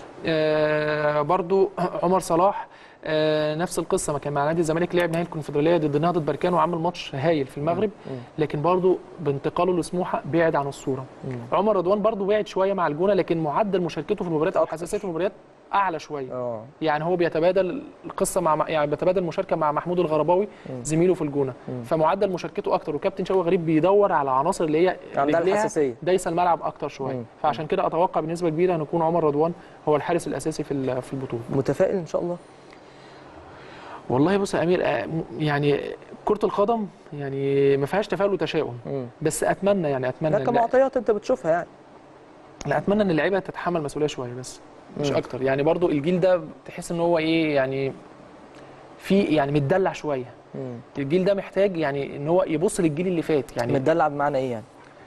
آه برضو عمر صلاح آه نفس القصه ما كان مع نادي الزمالك لعب نهائي الكونفدراليه ضد نهضه بركان وعمل ماتش هايل في المغرب لكن برضو بانتقاله لسموحه بعد عن الصوره عمر رضوان برضو بعد شويه مع الجونه لكن معدل مشاركته في المباريات او حساسيه المباريات اعلى شويه اه يعني هو بيتبادل القصه مع يعني بيتبادل مشاركه مع محمود الغرباوي زميله في الجونه فمعدل مشاركته اكتر وكابتن شوقي غريب بيدور على عناصر اللي هي عندها رجليها الحساسية. دايسه الملعب اكتر شويه مم. فعشان كده اتوقع بنسبه كبيره ان يكون عمر رضوان هو الحارس الاساسي في ال- في البطوله متفائل ان شاء الله والله بص يا امير آه، م- يعني كره القدم يعني ما فيهاش تفاؤل وتشاؤم مم. بس اتمنى يعني اتمنى لا إن- كمعطيات انت بتشوفها يعني لا اتمنى ان اللعيبه تتحمل مسؤوليه شويه بس مش مم. اكتر يعني برضو الجيل ده تحس ان هو ايه يعني في يعني متدلع شويه مم. الجيل ده محتاج يعني ان هو يبص للجيل اللي فات يعني متدلع بمعنى ايه يعني؟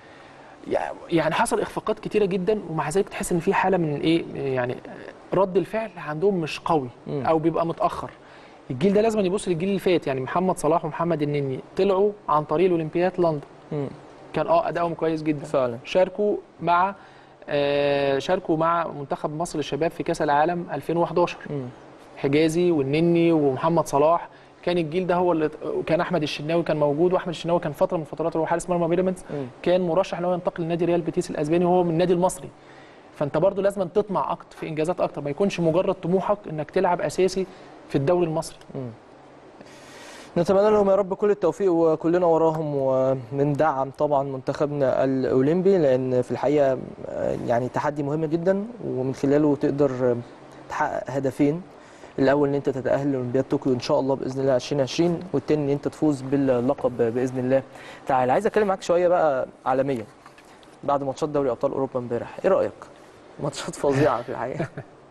يعني حصل اخفاقات كتيره جدا ومع ذلك تحس ان في حاله من ايه يعني رد الفعل عندهم مش قوي مم. او بيبقى متاخر الجيل ده لازم يبص للجيل اللي فات يعني محمد صلاح ومحمد النني طلعوا عن طريق الاولمبياد لندن مم. كان اه ادائهم كويس جدا فعلا شاركوا مع آه شاركوا مع منتخب مصر للشباب في كاس العالم 2011 مم. حجازي والنني ومحمد صلاح كان الجيل ده هو اللي كان احمد الشناوي كان موجود واحمد الشناوي كان فتره من فترات هو حارس مرمى بيراميدز مم. كان مرشح ان هو ينتقل لنادي ريال بيتيس الاسباني وهو من النادي المصري فانت برضو لازم تطمع اكتر في انجازات اكتر ما يكونش مجرد طموحك انك تلعب اساسي في الدوري المصري نتمنى لهم يا رب كل التوفيق وكلنا وراهم وندعم طبعا منتخبنا الاولمبي لان في الحقيقه آه، يعني تحدي مهم جدا ومن خلاله تقدر آه، تحقق هدفين الاول ان انت تتاهل لاولمبياد طوكيو ان شاء الله باذن الله 2020 والتاني ان انت تفوز باللقب باذن الله تعالى عايز اتكلم معاك شويه بقى عالميا بعد ماتشات دوري ابطال اوروبا امبارح ايه رايك ماتشات فظيعه في الحقيقه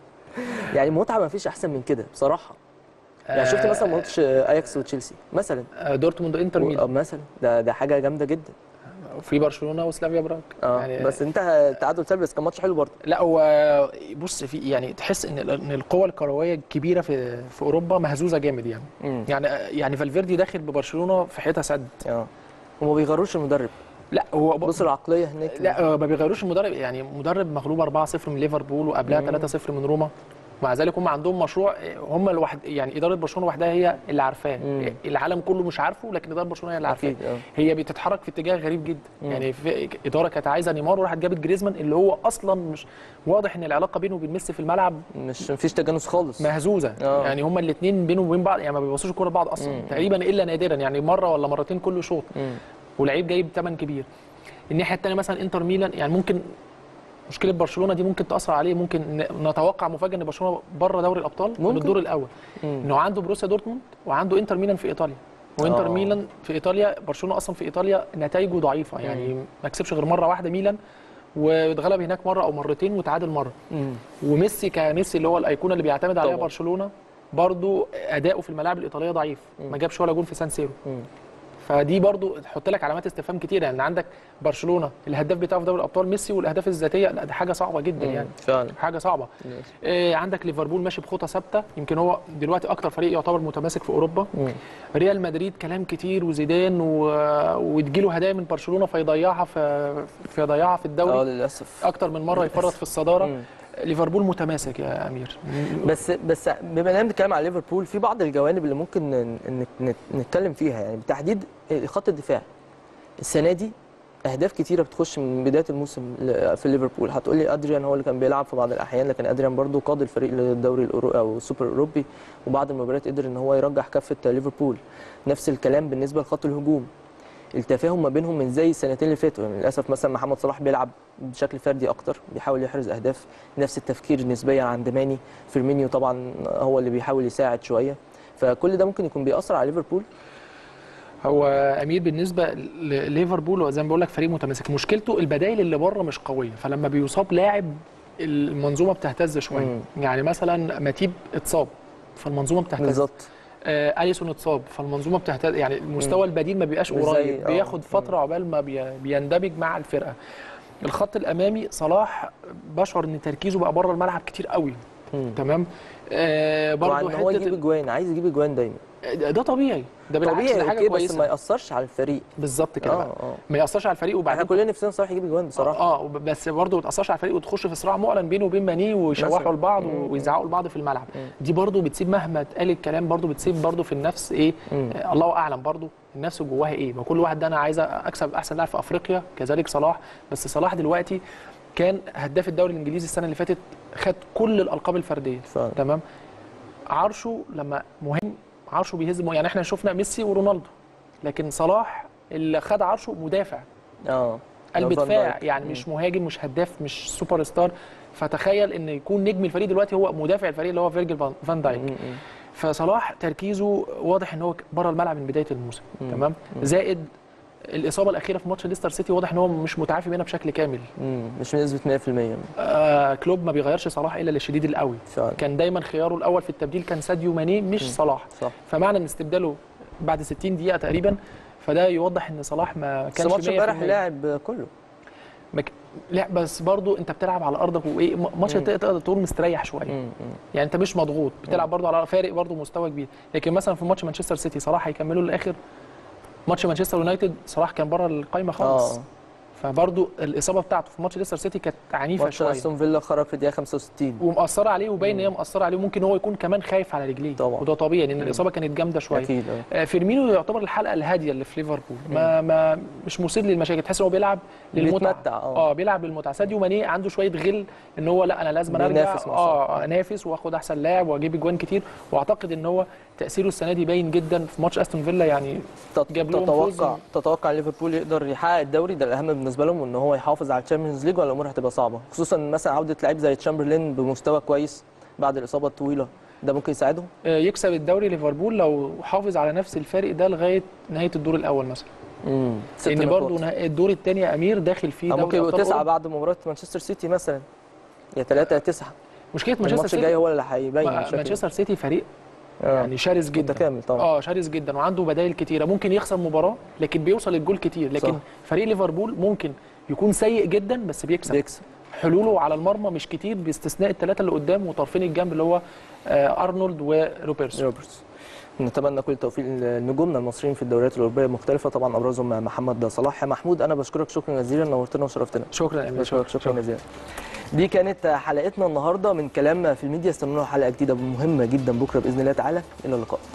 يعني متعه ما فيش احسن من كده بصراحه يعني شفت مثلا ماتش اياكس وتشيلسي مثلا آه، دورتموند وانتر و- ميلان آه، مثلا ده ده حاجه جامده جدا في برشلونه وسلافيا براغ اه يعني بس انت تعادل سلبي بس كان ماتش حلو برضه لا هو بص في يعني تحس ان ان القوى الكرويه الكبيره في في اوروبا مهزوزه جامد يعني امم يعني يعني فالفيردي داخل ببرشلونه في حيطه سد اه وما بيغيروش المدرب لا هو ب- بص العقليه هناك لا آه، ما بيغيروش المدرب يعني مدرب مغلوب 4-0 من ليفربول وقبلها مم. 3-0 من روما مع ذلك هم عندهم مشروع آه، هم الواحد يعني اداره برشلونه وحدها هي اللي عارفاه مم. العالم كله مش عارفه لكن اداره برشلونه هي اللي عارفاه اكيد اه هي بتتحرك في اتجاه غريب جدا مم. يعني في اداره كانت عايزه نيمار وراحت جابت جريزمان اللي هو اصلا مش واضح ان العلاقه بينه وبين ميسي في الملعب مش مفيش تجانس خالص مهزوزه آه. يعني هما الاثنين بينهم وبين بعض يعني ما بيبصوش الكوره لبعض اصلا مم. تقريبا الا نادرا يعني مره ولا مرتين كل شوط مم. ولعيب جايب ثمن كبير الناحيه الثانيه مثلا انتر ميلان يعني ممكن مشكله برشلونه دي ممكن تاثر عليه ممكن ن- نتوقع مفاجاه ان برشلونه بره دوري الابطال من ممكن. الدور الاول مم. انه عنده بروسيا دورتموند وعنده انتر ميلان في ايطاليا وانتر آه. ميلان في ايطاليا برشلونه اصلا في ايطاليا نتائجه ضعيفه يعني ما كسبش غير مره واحده ميلان واتغلب هناك مره او مرتين وتعادل مره مم. وميسي كميسي اللي هو الايقونه اللي بيعتمد عليها طبعاً. برشلونه برضو اداؤه في الملاعب الايطاليه ضعيف مم. ما جابش ولا جول في سان سيرو مم. فدي برضو تحط لك علامات استفهام كتير يعني عندك برشلونه الهداف بتاعه في دوري الابطال ميسي والاهداف الذاتيه لا ده حاجه صعبه جدا مم. يعني فعلا حاجه صعبه آه عندك ليفربول ماشي بخطى ثابته يمكن هو دلوقتي اكتر فريق يعتبر متماسك في اوروبا مم. ريال مدريد كلام كتير وزيدان و... وتجيله هدايا من برشلونه فيضيعها في فيضيعها في اه الدوري للاسف اكتر من مره يفرط في الصداره مم. ليفربول متماسك يا امير بس بس بما اننا بنتكلم على ليفربول في بعض الجوانب اللي ممكن ن- ن- نت- نتكلم فيها يعني بالتحديد خط الدفاع السنه دي اهداف كتيره بتخش من بدايه الموسم ل- في ليفربول هتقول لي ادريان هو اللي كان بيلعب في بعض الاحيان لكن ادريان برضو قاد الفريق للدوري الأورو او السوبر الاوروبي وبعد المباريات قدر ان هو يرجح كفه ليفربول نفس الكلام بالنسبه لخط الهجوم التفاهم ما بينهم من زي السنتين اللي فاتوا يعني للاسف مثلا محمد صلاح بيلعب بشكل فردي اكتر بيحاول يحرز اهداف نفس التفكير نسبيا عند ماني فيرمينيو طبعا هو اللي بيحاول يساعد شويه فكل ده ممكن يكون بيأثر على ليفربول هو امير بالنسبه لليفربول هو زي ما بقول لك فريق متماسك مشكلته البدائل اللي بره مش قويه فلما بيصاب لاعب المنظومه بتهتز شويه مم. يعني مثلا ماتيب اتصاب فالمنظومه بتهتز بالظبط آه اليسون اتصاب فالمنظومه بتهتز يعني المستوى البديل ما بيبقاش مش زي- قريب آه. بياخد فتره عقبال ما بي- بيندمج مع الفرقه الخط الامامي صلاح بشعر ان تركيزه بقى بره الملعب كتير قوي مم. تمام آه طبعا برضه ان هو يجيب حته اجوان عايز يجيب اجوان دايما ده طبيعي ده بالعكس طبيعي ده حاجه اوكي بس كويسه ما يأثرش على الفريق بالظبط كده اه بقى اه ما ياثرش على الفريق احنا وبعدين كلنا نفسنا صلاح يجيب اجوان بصراحه اه وب- بس برضه ما تاثرش على الفريق وتخش في صراع معلن بينه وبين ماني ويشوحوا مثلاً. لبعض مم. ويزعقوا لبعض في الملعب مم. دي برضه بتسيب مهما اتقال الكلام برضه بتسيب برضه في النفس ايه مم. آه الله اعلم برضه النفس جواها ايه ما كل واحد ده انا عايز اكسب احسن لاعب في افريقيا كذلك صلاح بس صلاح دلوقتي كان هداف الدوري الانجليزي السنه اللي فاتت خد كل الالقاب الفرديه فعلا تمام عرشه لما مهم عرشه بيهز يعني احنا شفنا ميسي ورونالدو لكن صلاح اللي خد عرشه مدافع اه قلب لو فان دفاع دايك. يعني مم. مش مهاجم مش هداف مش سوبر ستار فتخيل ان يكون نجم الفريق دلوقتي هو مدافع الفريق اللي هو فيرجيل فان- فان دايك مم. مم. فصلاح تركيزه واضح ان هو بره الملعب من بدايه الموسم مم. تمام مم. زائد الاصابه الاخيره في ماتش ليستر سيتي واضح ان هو مش متعافي منها بشكل كامل مم. مش بنسبه 100% آه كلوب ما بيغيرش صلاح الا للشديد القوي فعلا كان دايما خياره الاول في التبديل كان ساديو ماني مش صلاح صح فمعنى ان استبداله بعد 60 دقيقه تقريبا فده يوضح ان صلاح ما بس كانش ماتش 100% امبارح لاعب كله مك... لا بس برضو انت بتلعب على ارضك وايه م- ماتش مم. تقدر تقول مستريح شويه مم. مم. يعني انت مش مضغوط بتلعب برضو على فارق برضو مستوى كبير لكن مثلا في ماتش مانشستر سيتي صلاح هيكملوا للاخر ماتش مانشستر يونايتد صلاح كان بره القايمه خالص اه فبرضو الاصابه بتاعته في ماتش ليستر سيتي كانت عنيفه ماتش شويه استون فيلا خرج في الدقيقه 65 ومأثره عليه وباين ان هي مأثره عليه وممكن هو يكون كمان خايف على رجليه طبعا. وده طبيعي لان الاصابه كانت جامده شويه اكيد اه آه، فيرمينو يعتبر الحلقه الهاديه اللي في ليفربول ما ما مش مثير للمشاكل تحس ان هو بيلعب للمتعه بيتمتع، اه. اه بيلعب للمتعه ساديو ماني عنده شويه غل ان هو لا انا لازم ارجع بينافس مع اه انافس واخد احسن لاعب واجيب اجوان كتير واعتقد ان هو تاثيره السنه دي باين جدا في ماتش استون فيلا يعني تت- جاب لهم فوز تتوقع تتوقع ليفربول يقدر يحقق الدوري ده الاهم بالنسبه لهم وان هو يحافظ على الشامبيونز ليج ولا الامور هتبقى صعبه خصوصا مثلا عوده لعيب زي تشامبرلين بمستوى كويس بعد الاصابه الطويله ده ممكن يساعدهم آه، يكسب الدوري ليفربول لو حافظ على نفس الفارق ده لغايه نهايه الدور الاول مثلا امم لان برضه نه- الدور الثاني يا امير داخل فيه ممكن دوري يبقوا أبطال تسعه أوروبا. بعد مباراه مانشستر سيتي مثلا يا ثلاثه يا تسعه مشكله مانشستر الماتش الجاي سيتي هو اللي هيبين ما- بشكل- مانشستر سيتي فريق آه. يعني شرس جدا متكامل طبعا اه شرس جدا وعنده بدائل كتيره ممكن يخسر مباراه لكن بيوصل الجول كتير لكن صح. فريق ليفربول ممكن يكون سيء جدا بس بيكسب بيكسب حلوله على المرمى مش كتير باستثناء الثلاثه اللي قدام وطرفين الجنب اللي هو آه ارنولد وروبرتسون روبرتس نتمنى كل التوفيق لنجومنا المصريين في الدوريات الاوروبيه المختلفه طبعا ابرزهم محمد صلاح يا محمود انا بشكرك شكرا جزيلا نورتنا وشرفتنا شكرا يا امير بشكرك شكرا جزيلا دي كانت حلقتنا النهارده من كلام في الميديا استنونا حلقه جديده مهمه جدا بكره باذن الله تعالى الى اللقاء